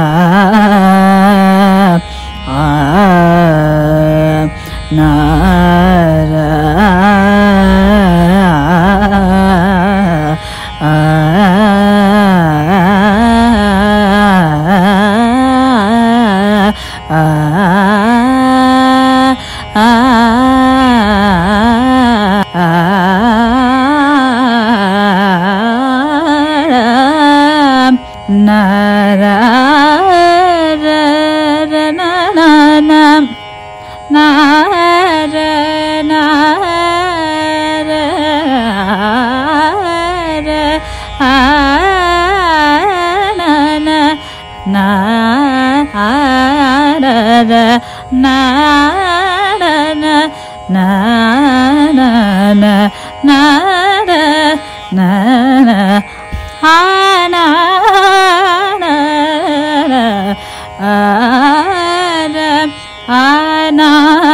Speaker 7: a na ra a na ra ra ra na na na na ra na ra ra a na na na a ra ra na na na na na na na ra na na a na na ra a ra a na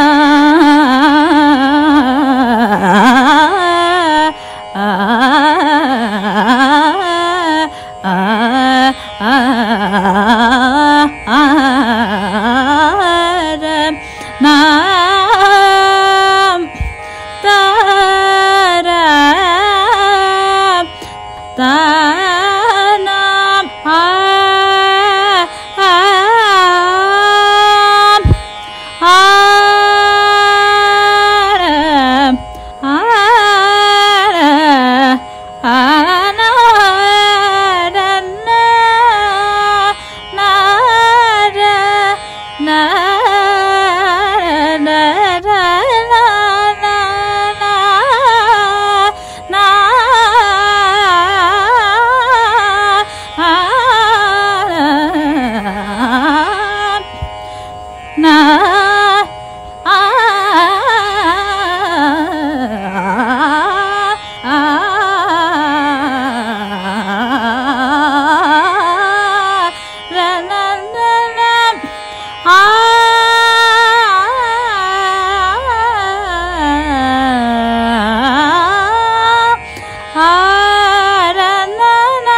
Speaker 7: na a ra na na na a a ra na na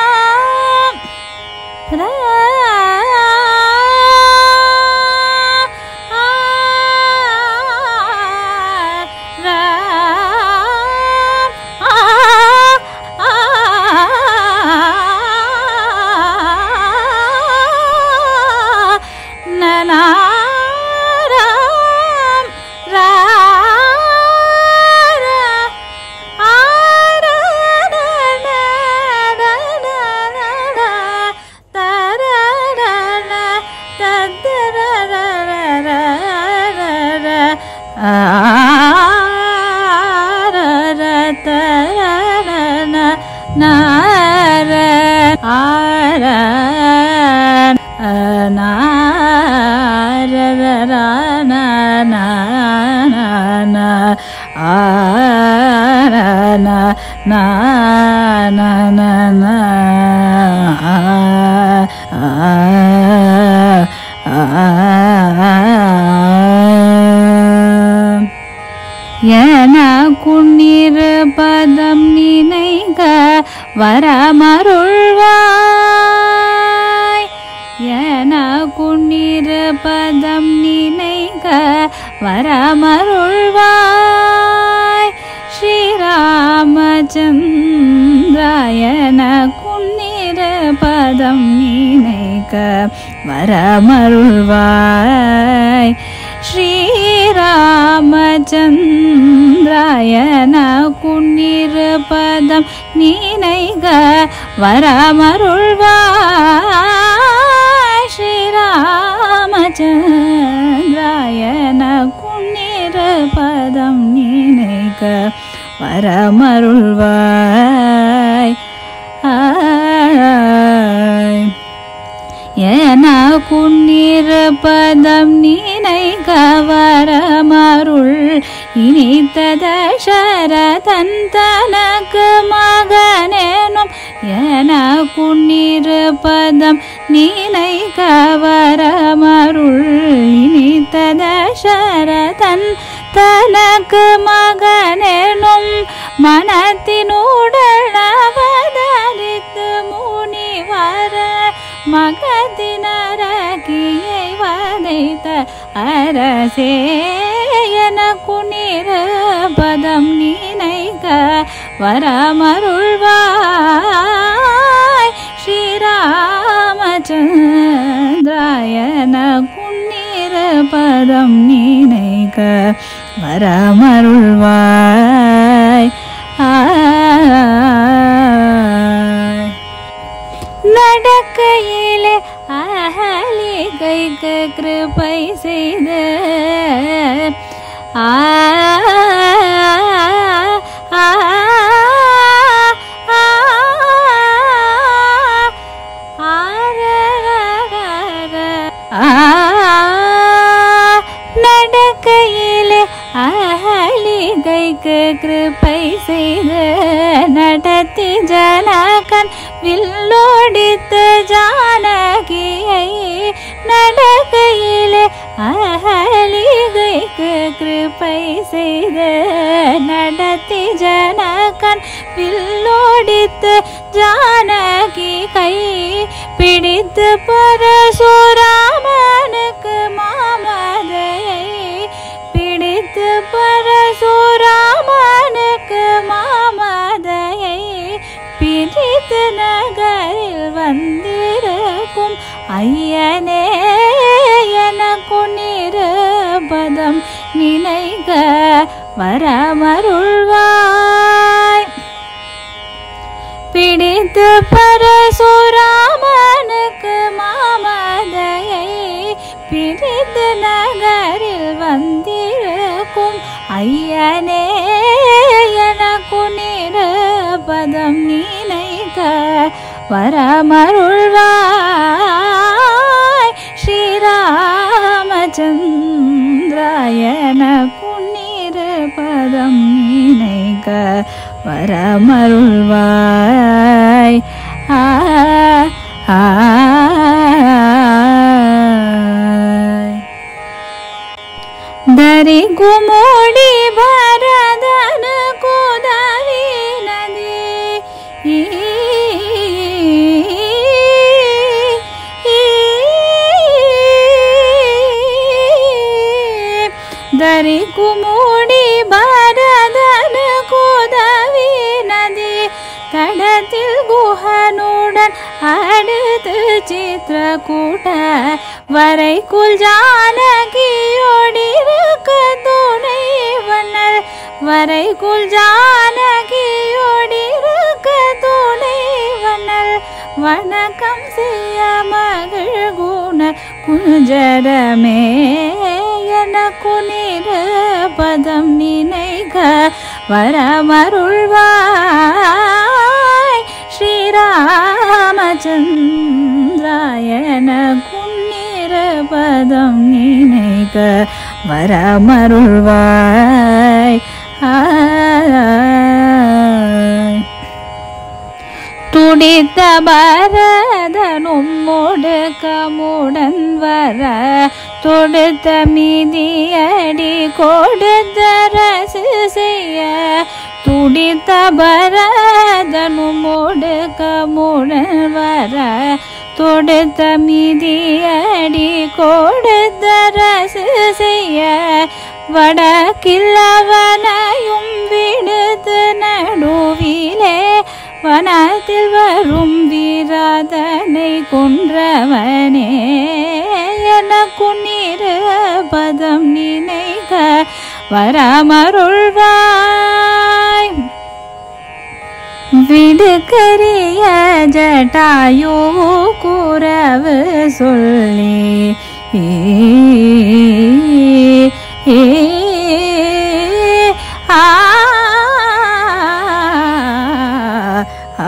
Speaker 7: ra na na na na na ah, ah, ah. எனக்குன்னிருபதம் நினைக வரமருள்வாய் எனக்குன்னிருபதம் நினைக வரமருள்வாய் ஸ்ரீராமச்சந்திராயன வரமருள்வாய் ஸ்ரீராமச்சந்திராய குன்னிருபதம் நினைக வரமருள்வாய் ஸ்ரீராமச்சந்திராய குன்னிருபதம் நினைக வரமருள்வாய் ஆய் என குன்னிருப்பதம் நினை கவரமருள் இனித்தத சரதன் தனக்கு மகனேனும் என குன்னிருப்பதம் நினை கவரமருள் இனித்தத சரதன் தனக்கு மகனெனும் மனத்தினுடன் அவதரித்து முனிவர மகதினரகியை வதைத்த அரசே எனக்கு நிரபதம் நினைக்க வரமருள்வாய் ஸ்ரீராமச்சந்திராயன குன்னிரபதம் நினைக்க வரமருள்வாய் ஆய் நடக்கையிலே அகலிகைக்கு கிருபை செய்த ஆ ஆ, ஆ, ஆரரரர. ஆ, நடக்கையிலே அகலிகைக்கு கிருபை செய்த நடத்தி ஜனகன் வில்லோடித்த ஜானகியை நடக்கையிலே அகலிகைக்கு கிருபை செய்த நடத்தி ஜனகன் வில்லோடித்து ஜானகி கை பிடித்து பரசுராமனுக்கு மாமதையை பிடித்து பரசுராமனுக்கு மாமதையை பிரித்து நகரில் வந்திருக்கும் ஐயனே எனக்கு நிருபதம் நினைக வரமருள்வாய் பிடித்து பரசுராமனுக்கு மாமதையை பிடித்து நகரில் வந்திருக்கும் ஐயனே எனக்கு நிருபதம் நினைக்க வரமருள்வாய் ஸ்ரீராமச்சந்திராயன குன்னிருபதம் நினைக்க வரமருள்வாய் ஆ ஆய். ದರಿ ಗುಮೋಡಿ ಭರದನ ಕೋದವಿ ನದಿ ಈ ದರಿ ಕುಮೋಡಿ ഭരതന കോദവി നദി തടത്തിൽ ഗുഹനുടൻ അടുത്ത് ചിത്രകൂട്ട വരൈക്കുൽ ജാനകിയോടിരുക്ക തുണൈവണ്ണൽ വരൈക്കുൽ ജാനകിയോടിരുക്ക துணைவனல் வணக்கம் செய்ய மகள் குண குஞ்சரமே எனக்கு நிருபதம் நினைக வரமருள்வாய் ஸ்ரீராமச்சந்திராயன குன்னிரபதம் நினைக வரமருள்வாய் ஆய் துடித்த பரதனும் முடுக்கமுடன் வர தொடுத்த மீதியடி கொடுத்த ரசு செய்ய துடித்த பரதனும் முடுக்கமுடன் வர தொடுத்த மீதியடி கொடுத்த ரசு செய்ய வடக்கில்லவனையும் விடுத்து நடுவிலே
Speaker 8: வனத்தில் வரும் வீராதனை கொன்றவனே எனக்குன்னிரு பதம் நினைக்க வரமருள்வாய் விடுக்கரிய ஜட்டாயோ கூறவு சொல்லி ஏ, ஏ, ஆ, ஆ,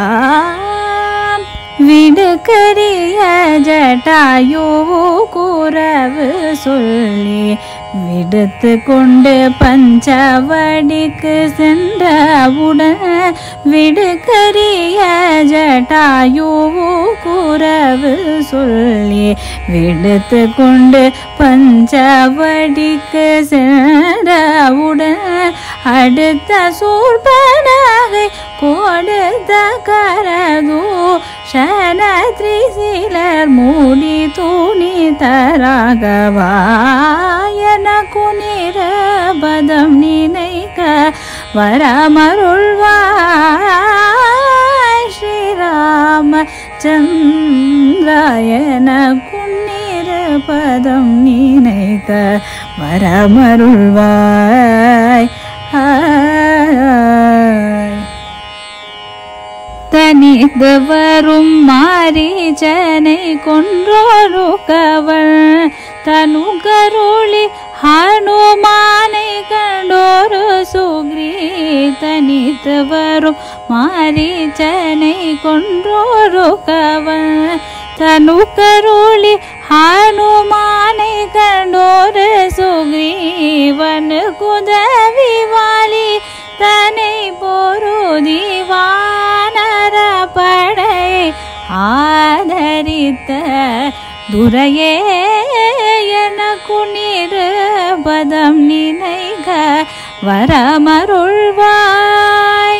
Speaker 8: விடுக்கரிய ஜட்டாயோ கூறவு சொல்லி விடுத்து கொண்டு பஞ்சவடிக்கு சென்றவுடன் விடுக்கரிய ஜட்டாயோ கூறவு சொல்லி விடுத்து கொண்டு பஞ்சவடிக்கு சென்றவுடன் அடுத்த சூர்பனகை கொடுத்த கரதோ ஷனத்ரி சிலர் மூடி தூணி தராகவாயனக்கு நிரபதம் நினைக்க வரமருள்வாய் ஸ்ரீராம சந்திராயன குன்னிரபதம் நினைக்க வரமருள்வாய் ஆய். தனித்து வரும் மாரீச்சனை கொன்றோரு கவள் தனு கருளி ஹனுமானை கண்டோரு சுக்ரீ தனித்து வரும் மாரீச்சனை கொன்றோரு கவள் தனு கருளி ஹனுமானை கண்டோரு சுக்ரீவனு குதவி வாலி தனை பொருதி வானர படை ஆதரித்த துரையே எனக்கு நிருபதம் நினைக வரமருள்வாய்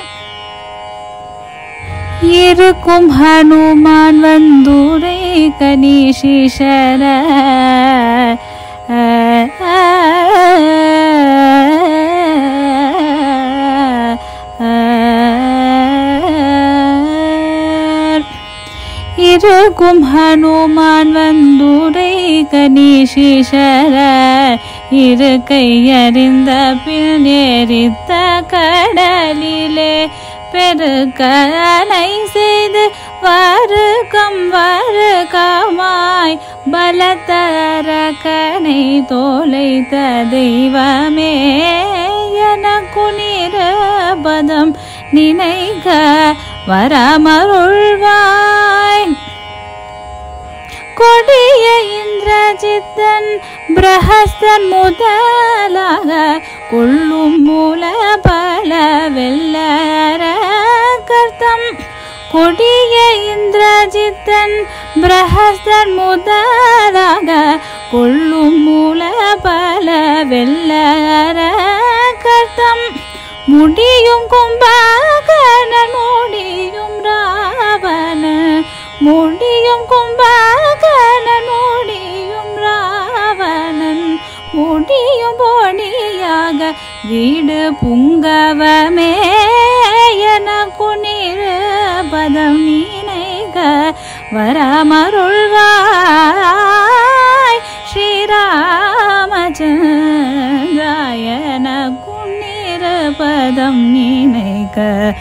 Speaker 8: இருக்கும் ஹனுமான் வந்துரை கணீஷீஷர இருக்கும் ஹனுமான் வந்துரை கணீஷீஷர இரு கையறிந்த பின் எரித்த கடலிலே பெருக்கலை செய்து வருக்கம் வருக்கமாய் பலத்தர கனை தோலைத்த தெய்வமே எனக்கு நிரபதம் நினைக்க வரமருள்வாய் கொடிய இந்திரஜித்தன் பிரஹஸ்தன் முதலாக கொள்ளும் மூல பல வெல்லர கர்த்தம் கொடிய இந்திரஜித்தன் பிரஹஸ்தன் முதலாக கொள்ளும் மூல பல வெல்லர கர்த்தம் முடியும் கும்பகர்ணன் முடியும் ராவணன் முடியும் கும்பகர்ணன் முடியும் ராவணன் முடியும் போடியாக வீடு புங்கவமே எனக்கு நிருபதம் நினைக வரமருள்வாய் ஸ்ரீராமச்சந்திராயன குன்னிருபதம் நினைக்க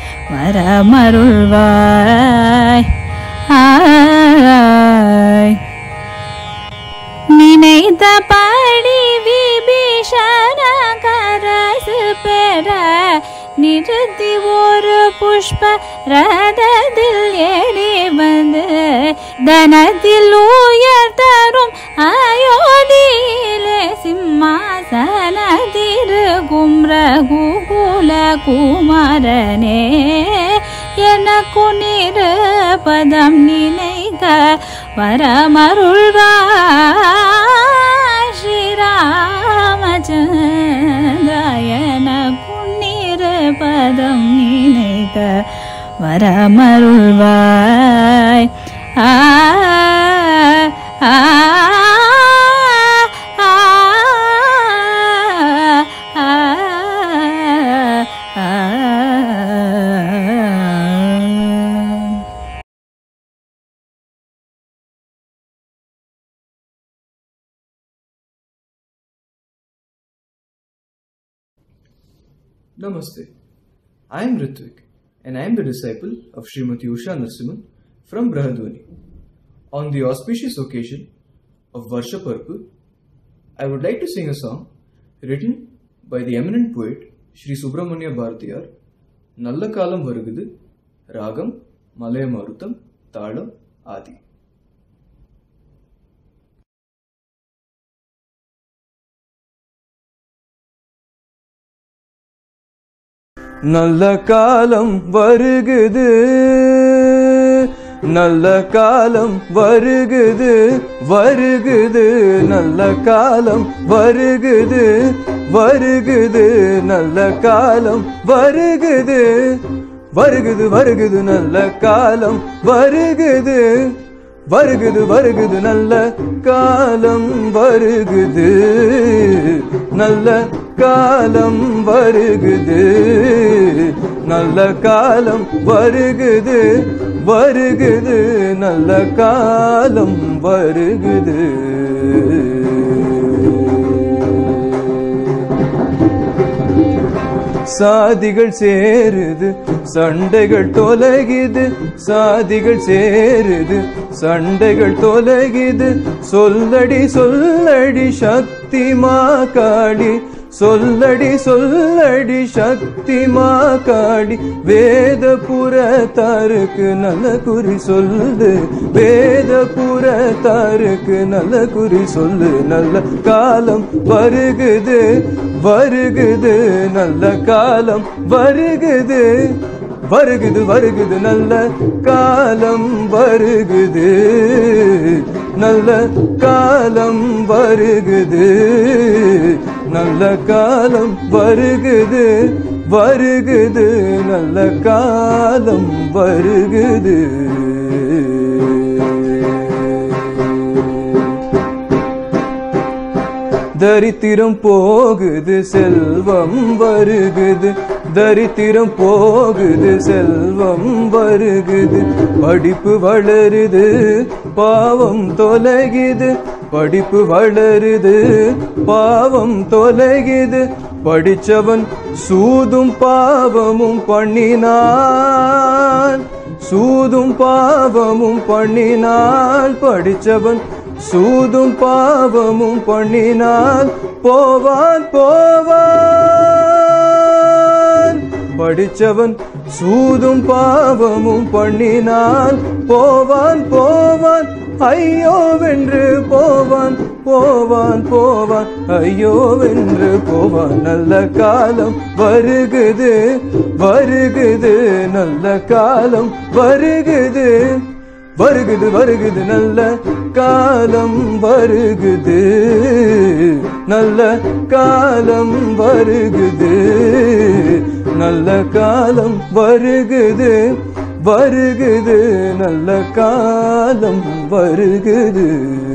Speaker 8: வரமருள்வாய் ஆய் நினைத்தபடி விபீஷண கரசு பெற நிறுத்தி ஒரு புஷ்ப ரதத்தில் ஏறி வந்து தனத்தில் உயர் தரும் அயோத்தியிலே சிம்மாசன திருகும் ரகுகுல குமாரனே எனக்கு நிருபதம் நினைக்க வரமருள்வாய் ஸ்ரீராமச்சந்திராயன குன்னிருபதம் நினைக்க வரமருள்வாய் ஆ ஆ ஆ ஆ, ஆ, ஆ.
Speaker 9: Namaste. I am Ritvik and I am the disciple of Srimati Usha Narasimhan from Brahadwani. On the auspicious occasion of Varsha Parpu, I would like to sing a song written by the eminent poet Sri Subramanya Bharatiyar, Nalla Kalam Varugudu, Ragam, Malaya Marutam, Talam, Adi. நல்ல காலம் வருகுது நல்ல காலம் வருகுது வருகுது நல்ல காலம் வருகுது வருகுது நல்ல காலம் வருகுது வருகுது வருகுது நல்ல காலம் வருகுது வருகுது வருகுது நல்ல காலம் வருகுது நல்ல காலம் வருகுது நல்ல காலம் வருகுது வருகுது நல்ல காலம் வருகுது சாதிகள் சேருது சண்டைகள் தொலைகுது சாதிகள் சேருது சண்டைகள் தொலைகுது சொல்லடி சொல்லடி சக்தி மா காளி சொல்லடி சொல்லடி சக்தி மா காளி வேத புறத்தாருக்கு நல்ல குறி சொல்லு வேத புறத்தாருக்கு நல்ல குறி சொல்லு நல்ல காலம் வருகுது வருகுது நல்ல காலம் வருகுது வருகுது வருகுது நல்ல காலம் வருகுது நல்ல காலம் வருகுது நல்ல காலம் வருகுது வருகுது நல்ல காலம் வருகுது தரித்திரம் போகுது செல்வம் வருகுது தரித்திரம் போகுது செல்வம் வருகுது படிப்பு வளருது பாவம் தொலைகுது படிப்பு வளருது பாவம் தொலைகுது படிச்சவன் சூதும் பாவமும் பண்ணினான் சூதும் பாவமும் பண்ணினால் படிச்சவன் சூதும் பாவமும் பண்ணினால் போவான் போவான் படிச்சவன் சூதும் பாவமும் பண்ணினால் போவான் போவான் ஐயோ வென்று போவான் போவான் போவான் ஐயோ வென்று போவான் நல்ல காலம் வருகுது வருகுது நல்ல காலம் வருகுது வருகுது வருகுது நல்ல காலம் வருகுது நல்ல காலம் வருகுது நல்ல காலம் வருகுது வருகுது நல்ல காலம் வருகுது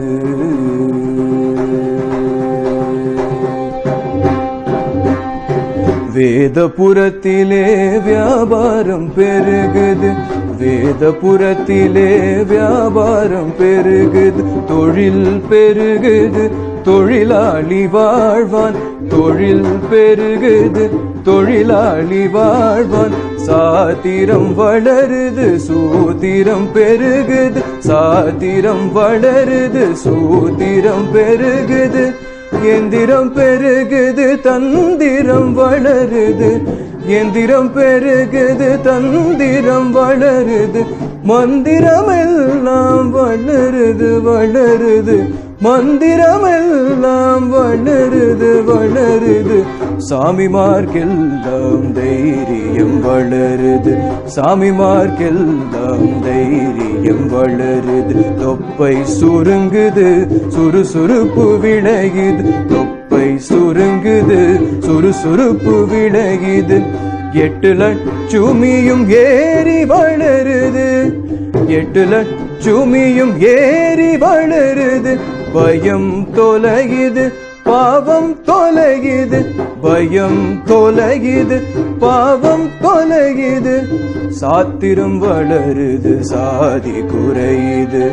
Speaker 9: வேதபுரத்திலே வியாபாரம் பெருகுது வேதபுரத்திலே வியாபாரம் பெருகுது தொழில் பெருகுது தொழிலாளி வாழ்வான் தொழில் பெருகுது தொழிலாளி வாழ்வான் சாத்திரம் வளருது சூத்திரம் பெருகுது சாத்திரம் வளருது சூத்திரம் பெருகுது எந்திரம் பெருகுது தந்திரம் வளருது எந்திரம் பெருகுது தந்திரம் வளருது மந்திரம் எல்லாம் வளருது வளருது மந்திரம் எல்லாம் வளருது வளருது சாமிமார்க்கெல்லாம் தைரியம் வளருது சாமிமார்க்கெல்லாம் தைரியம் வளருது தொப்பை சுருங்குது சுறுசுறுப்பு விளையுது தொப்பை சுருங்குது சுறுசுறுப்பு விளையுது எட்டு லட்சுமியும் ஏறி வளருது எட்டு லட்சுமியும் ஏறி வளருது பயம் தொலையுது பாவம் தொலையுது பயம் தொலையுது பாவம் தொலையுது சாத்திரம் வளருது சாதி குறையுது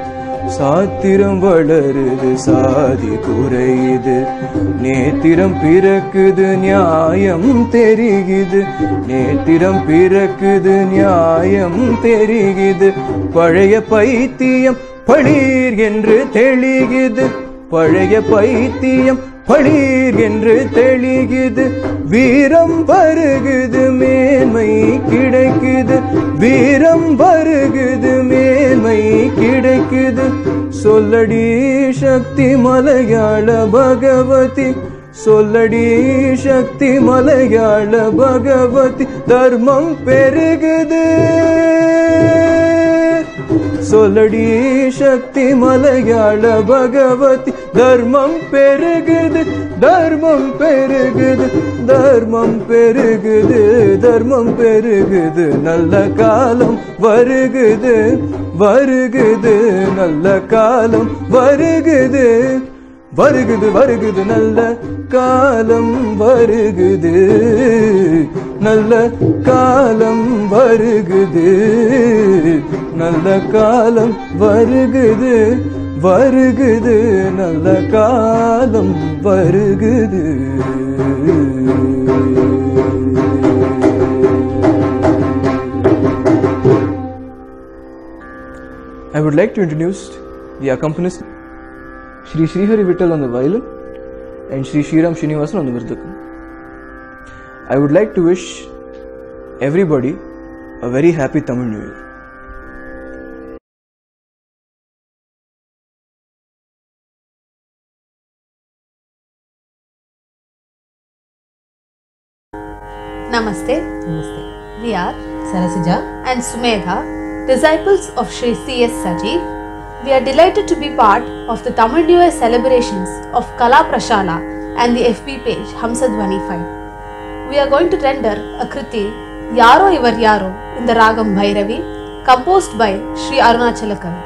Speaker 9: சாத்திரம் வளருது சாதி குறையுது நேத்திரம் பிறக்குது நியாயம் தெரியுது நேத்திரம் பிறக்குது நியாயம் தெரியுது பழைய பைத்தியம் பளீர் என்று தெளிகுது பழைய பைத்தியம் பளீர் என்று தெளிகுது வீரம் வருகுது மேன்மை கிடைக்குது வீரம் வருகுது மேன்மை கிடைக்குது சொல்லடி சக்தி மலையாள பகவதி சொல்லடி சக்தி மலையாள பகவதி தர்மம் பெருகுது சொல்லடி சக்தி மலையாள பகவதி தர்மம் பெருகுது தர்மம் பெருகுது தர்மம் பெருகுது தர்மம் பெருகுது நல்ல காலம் வருகுது வருகுது நல்ல காலம் வருகுது வருகுது வருகுது நல்ல காலம் வருகுது நல்ல காலம் வருகுது நல்ல காலம் வருகுது வருகுது நல்ல காலம் வருகுது I would like to introduce the accompanist Shri Srihari Vittal on the violin and Shri Sriram Srinivasan on the mridangam. I would like to wish everybody a very happy Tamil New Year.
Speaker 10: Namaste.
Speaker 11: Namaste.
Speaker 10: We are
Speaker 11: Sarasija.
Speaker 10: and Sumedha, disciples of Sri C.S. Sajeev. We are delighted to be part of the Tamil New Year celebrations of Kala Prashala and the FB page Hamsadwani 5. We are going to render a kriti Yaro Ivar Yaro in the Ragam Bhairavi, composed by Sri Arunachala Kavi.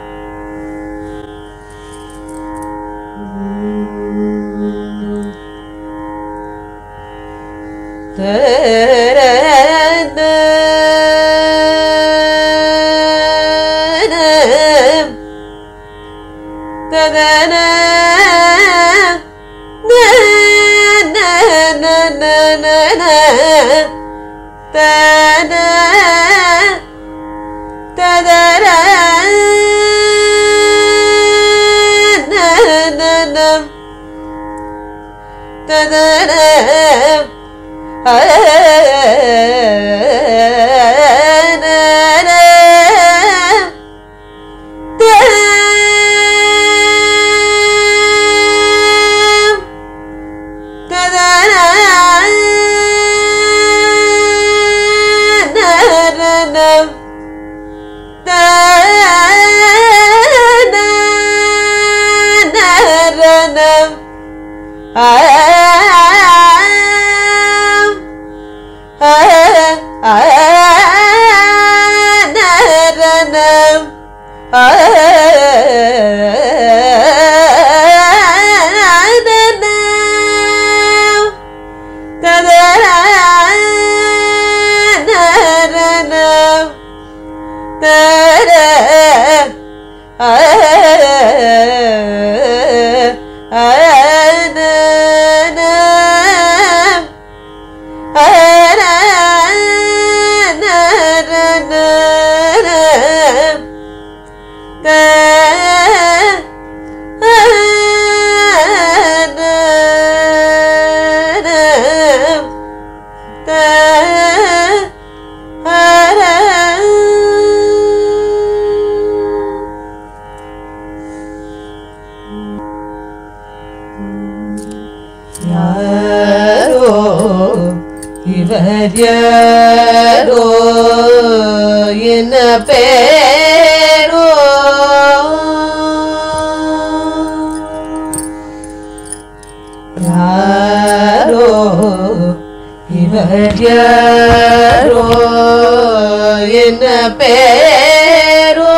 Speaker 11: யாரோ இவர் யாரோ என்ன பேரோ யாரோ இவர் யாரோ என்ன பேரோ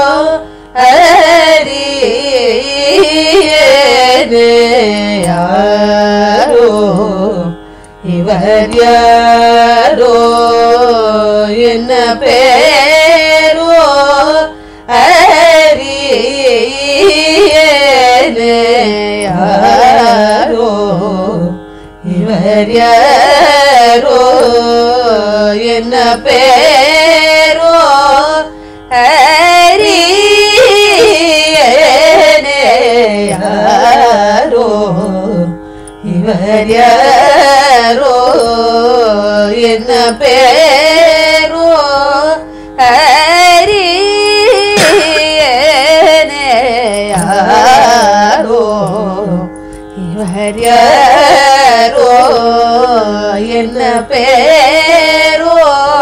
Speaker 11: அறியேனே யாரோ இவர் யாரோ என்ன பேரோ அறியேனே இவரோ என்ன பேரோ ஹரியோ இவரோ என்ன பேரோ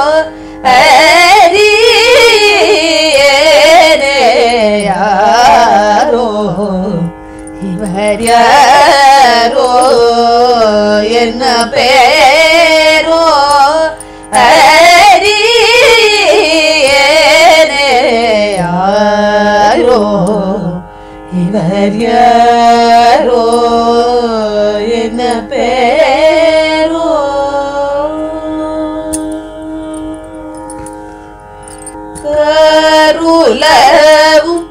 Speaker 11: ஹரியோ இவர் யாரோ என்ன பேரோ யாரோ இவர் யாரோ என்ன பேரோ கருளவும்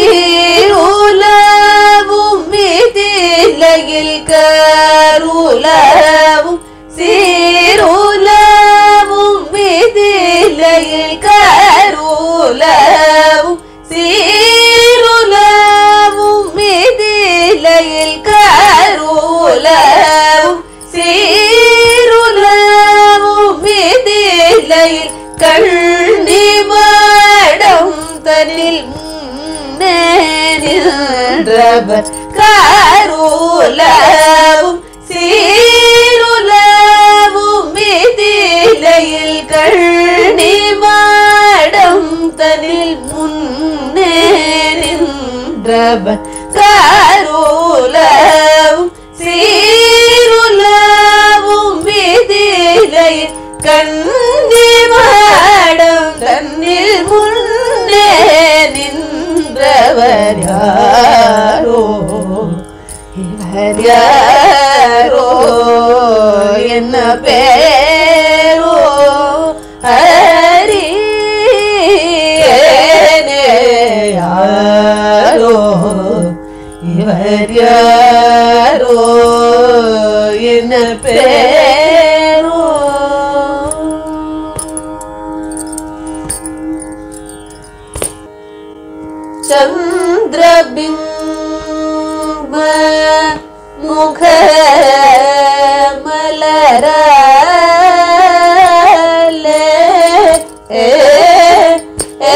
Speaker 11: சீருலவும் மிதிலையில் கருளவும் சீருலவும் மிதிலையில் கருளவும் சீருலவும் மிதிலையில் கருளவும் சீருலவும் மிதிலையில் கண்ணி மாடம் தனில் முன்னே நின்றவர் காரூலவும் சீருலவும் மிதிலையில் கண்ணி மாடம் தனில் முன்னே நின்றவர் காரூலவும் சீருலவும் மிதிலையில் கண்ணி மாடம் தன்னில் முன்னே நின்றவர் யாரோ இவர் யாரோ என்ன பேரோ ஹரியனே யாரோ இவர் யாரோ என்ன பேரோ சந்திரபிம்ப முக மலரலே ஏ ஏ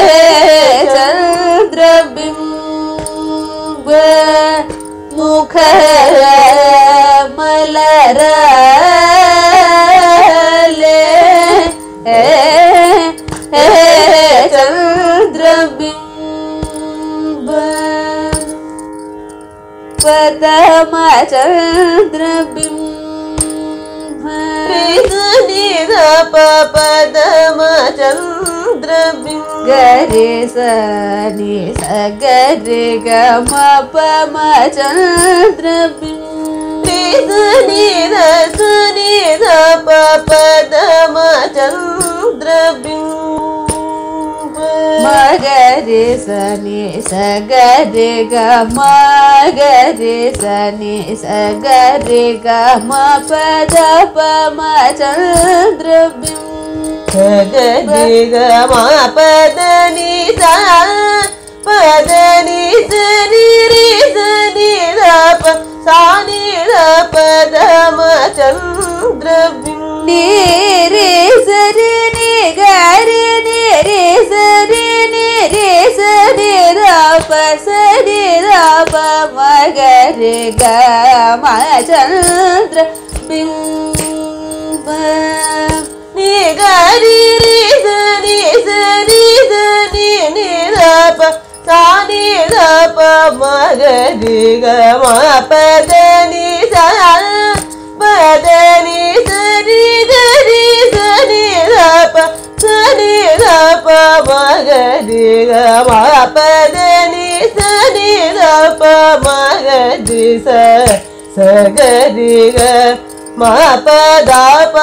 Speaker 11: சந்திரபிம்ப முக மலரலே ஏ ஏ சந்திரபிம்ப பதமச்சந்திரபிம்ப நித பதமச்சந்திரபிம்ப கரே சனி சகரே கம பமச்சந்திரபிம்ப நித சுனித பதமச்சந்திரபிம்ப மகரே சனி சகரே கம கரே சனி சகரே கம பத பமச்சந்திரபிம்ப சகரே கம பத நித பத நித நிரி சனி ரப சானி பத மச்சந்திரபிம்ப நீரே சரி நிகரி நிரே சரி நிரே சரி ரப சரி ரப மகரி கமச்சந்திர பிம்ப நிகரி ரி சரி சரி சரி நிரப சானி ரப மகரி கமபத நிச பதனி சரி கரி சனி ரப சனி ரப மகரி கமபதனி சனி ரப மகரி ச சகரி க மபதா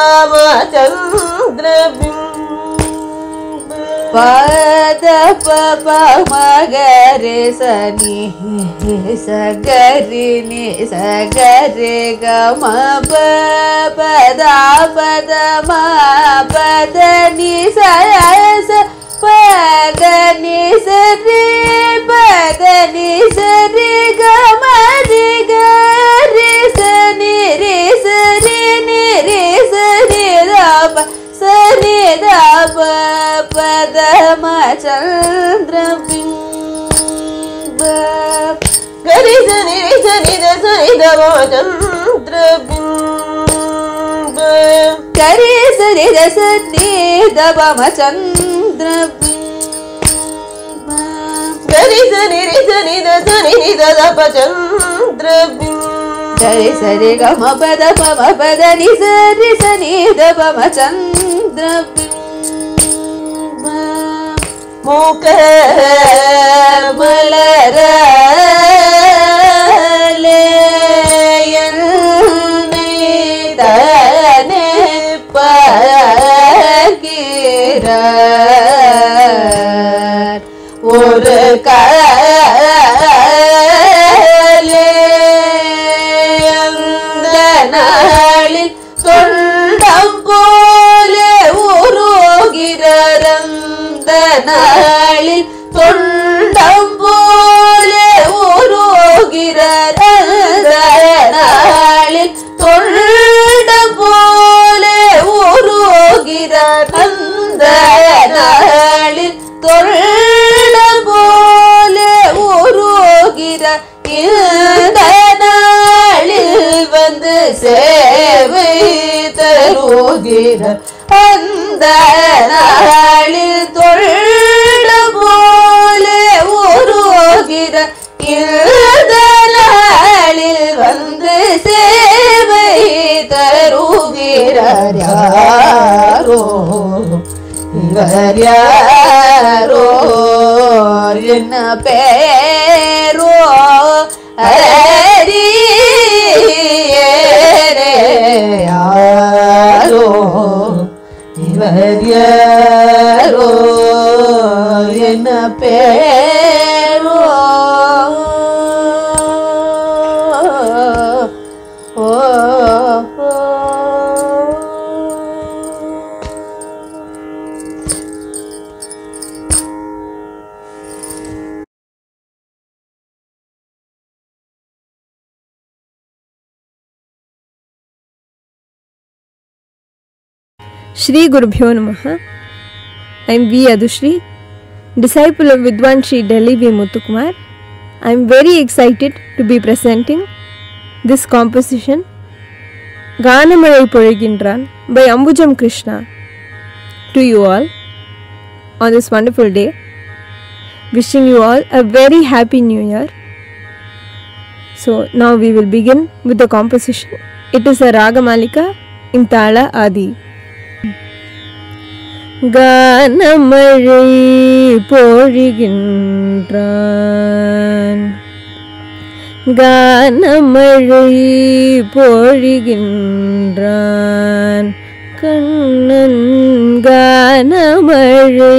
Speaker 11: பமச்சந்திரபிம்ப பத பப மகரி சனி சகரி நி சகரி கம பதா பத ம பத நி சயச பத நி சரி பத நி சரி கம ரி கரி சனி ரி சரி గరి సని రి సని ద సని ద మ చంద్ర బింబ గరి సని ద సని ద మ చంద్ర గరి సని రి సని ద సని ని ద ద ప చంద్ర గరి సరి గ మ పద ప మ పద ని సరి సని ద ప మ చంద్ర மூக்க மலரலே என்னை தானே பார்க்கிறார் ஒரு காலே அந்த நாளில் தொண்டம் போலே உருகிறார் அந்த நாளில் தொண்டம் போலே உருகிறார் அந்த நாளில் தொண்டம் போலே உருகிறார் அந்த நாளில் தொண்டம் போலே உருகிறார் இந்த நாளில் வந்து சேவை தருகிறார் அந்த நாளில் தொழில போலே உருகிறார் இந்த நாளில் வந்து சேவை தருகிறார் யாரோ இவர் யாரோ என்ன பேரோ அரியரே யாரோ இவர் யாரோ என்ன பேரோ ஓ
Speaker 12: Shri Gurubhyo Namaha. I am V. Adushri, disciple of Vidwan Shri Delhi V. Muthukumar. I am very excited to be presenting this composition Ganamazhai Polugindran by Ambujam Krishna to you all on this wonderful day. Wishing you all a very happy new year. So now we will begin with the composition. It is a Ragamalika in Tala Adi. கானமழை பொழிகின்றான் கானமழை பொழிகின்றான் Kannan கானமழை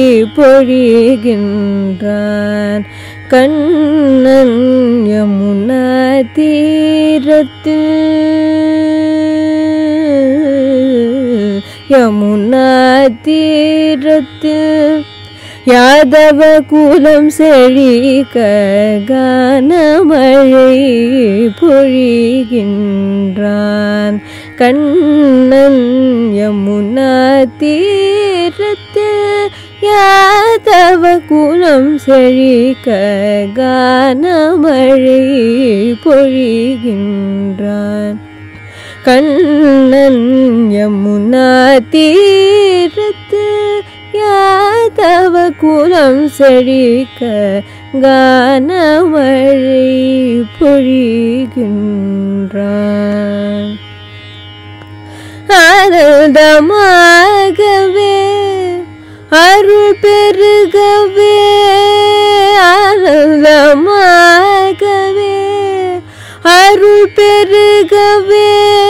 Speaker 12: பொழிகின்றான் Kannan Yamuna தீரத்தில் Yamuna தீரத்தில் Yadava குலம் செழிக்க கானமழை பொழிகின்றான் கண்ணன் யமுனா தீரத்தில் யாதவ குலம் செழிக்க கானமழை பொழிகின்றான் கண்ணன் யமுனா தீரத்து யாதவ குலம் செழிக்க கானமழை பொழிகின்றான் ஆனந்தமாகவே அருள் பெருகவே ஆனந்தமாகவே அருள் பெருகவே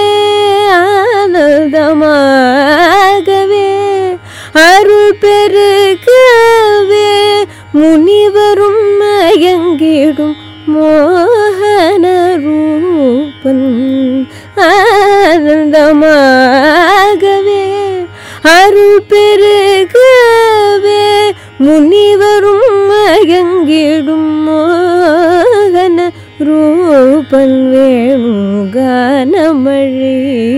Speaker 12: ஆனந்தமாகவே அருள் பெருகவே முனிவரும் மயங்கிடும் மோகன ரூபன் ஆனந்தமாகவே அருள் பெருகவே முனிவரும் மயங்கிடும் மோகன ரூபன் வேணுகானமழை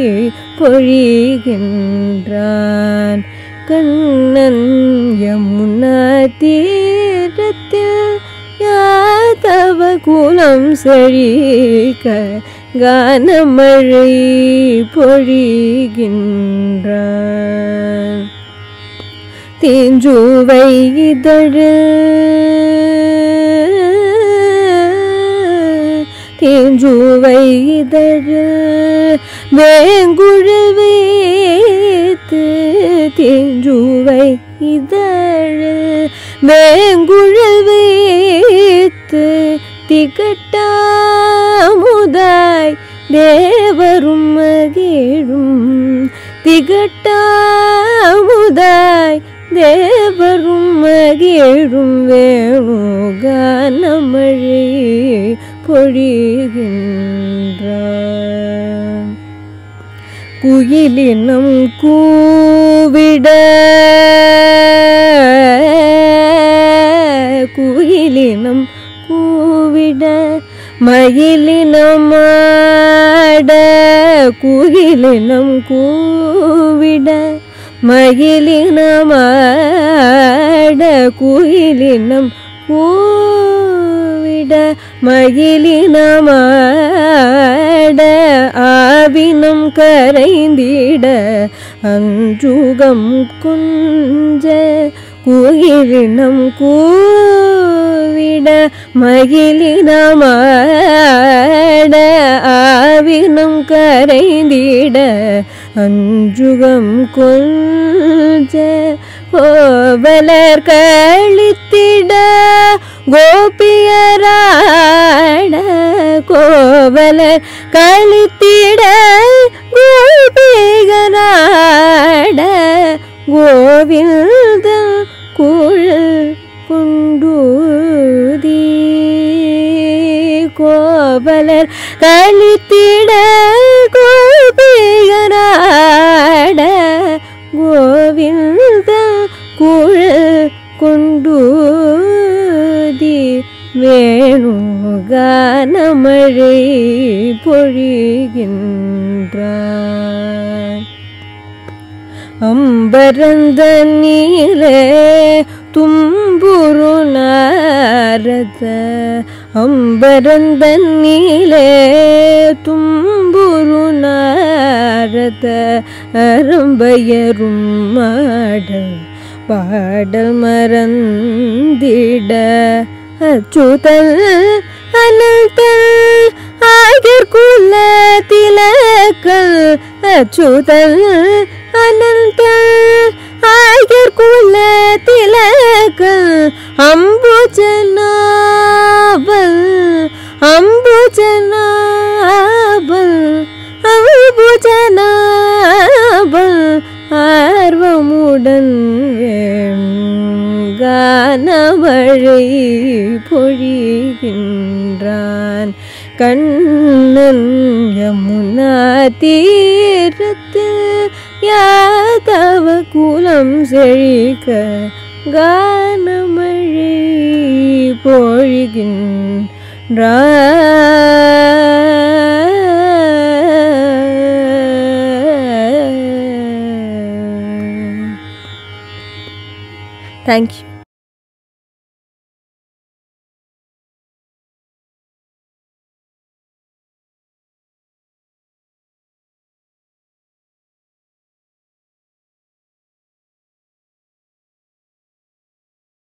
Speaker 12: பொழிகின்றான் கண்ணன் யமுனா தீரத்தில் யாதவ
Speaker 8: குலம் செழிக்க கானமழை பொழிகின்றான் தீஞ்சுவை இதழ் தேஞ்சுவை இதழ் வேங்குழல் வைத்து தேஞ்சுவை இதழ் வேங்குழல் வைத்து திகட்டாமுதாய் தேவரும் மகிழும் திகட்டாமுதாய் தேவரும் மகிழும் வேணுகானமழை பொழிகின்றான் குயிலினம் கூவிட குயிலினம் கூவிட மயிலினம் ஆட குயிலினம் கூவிட மயிலினம் ஆட குயிலினம் கூவிட மயிலினம் ஆட ஆவினம் கரைந்திட அஞ்சுகம் குஞ்ச குயிலினம் கூவிட மகிழினம் ஆட ஆவினம் கரைந்திட அஞ்சுகம் கொஞ்ச கோவலர் கழித்திட கோபியராட கோவலர் கழித்திட கோபிகராட கோவிந்த குழல் கொண்டூதி கோவலர் கழித்திட கோபிகராட கோவிந்த குழல் கொண்டூதி வேணுகானமழை பொழிகின்றான் அம்பரந்த நீரே தும்புரு நாரத அம்பரந்த நீலே தும்புரு நாரத அரம்பயரும் மாடல் பாடல் மறந்திட அச்சுதல் அனந்தல் ஆயர் குல திலக்கல் அச்சுதல் அனந்தல் ஆயர் குல திலக்கல் அம்புஜனாபல் அம்புஜனாபல் அம்புஜனாபல் ஆர்வமுடன் கானமழை பொழிகின்றான் கண்ணன் யமுனா தீரத்தில் யாதவ குலம் செழிக்க கானமழை பொழிகின்றான் Thank you.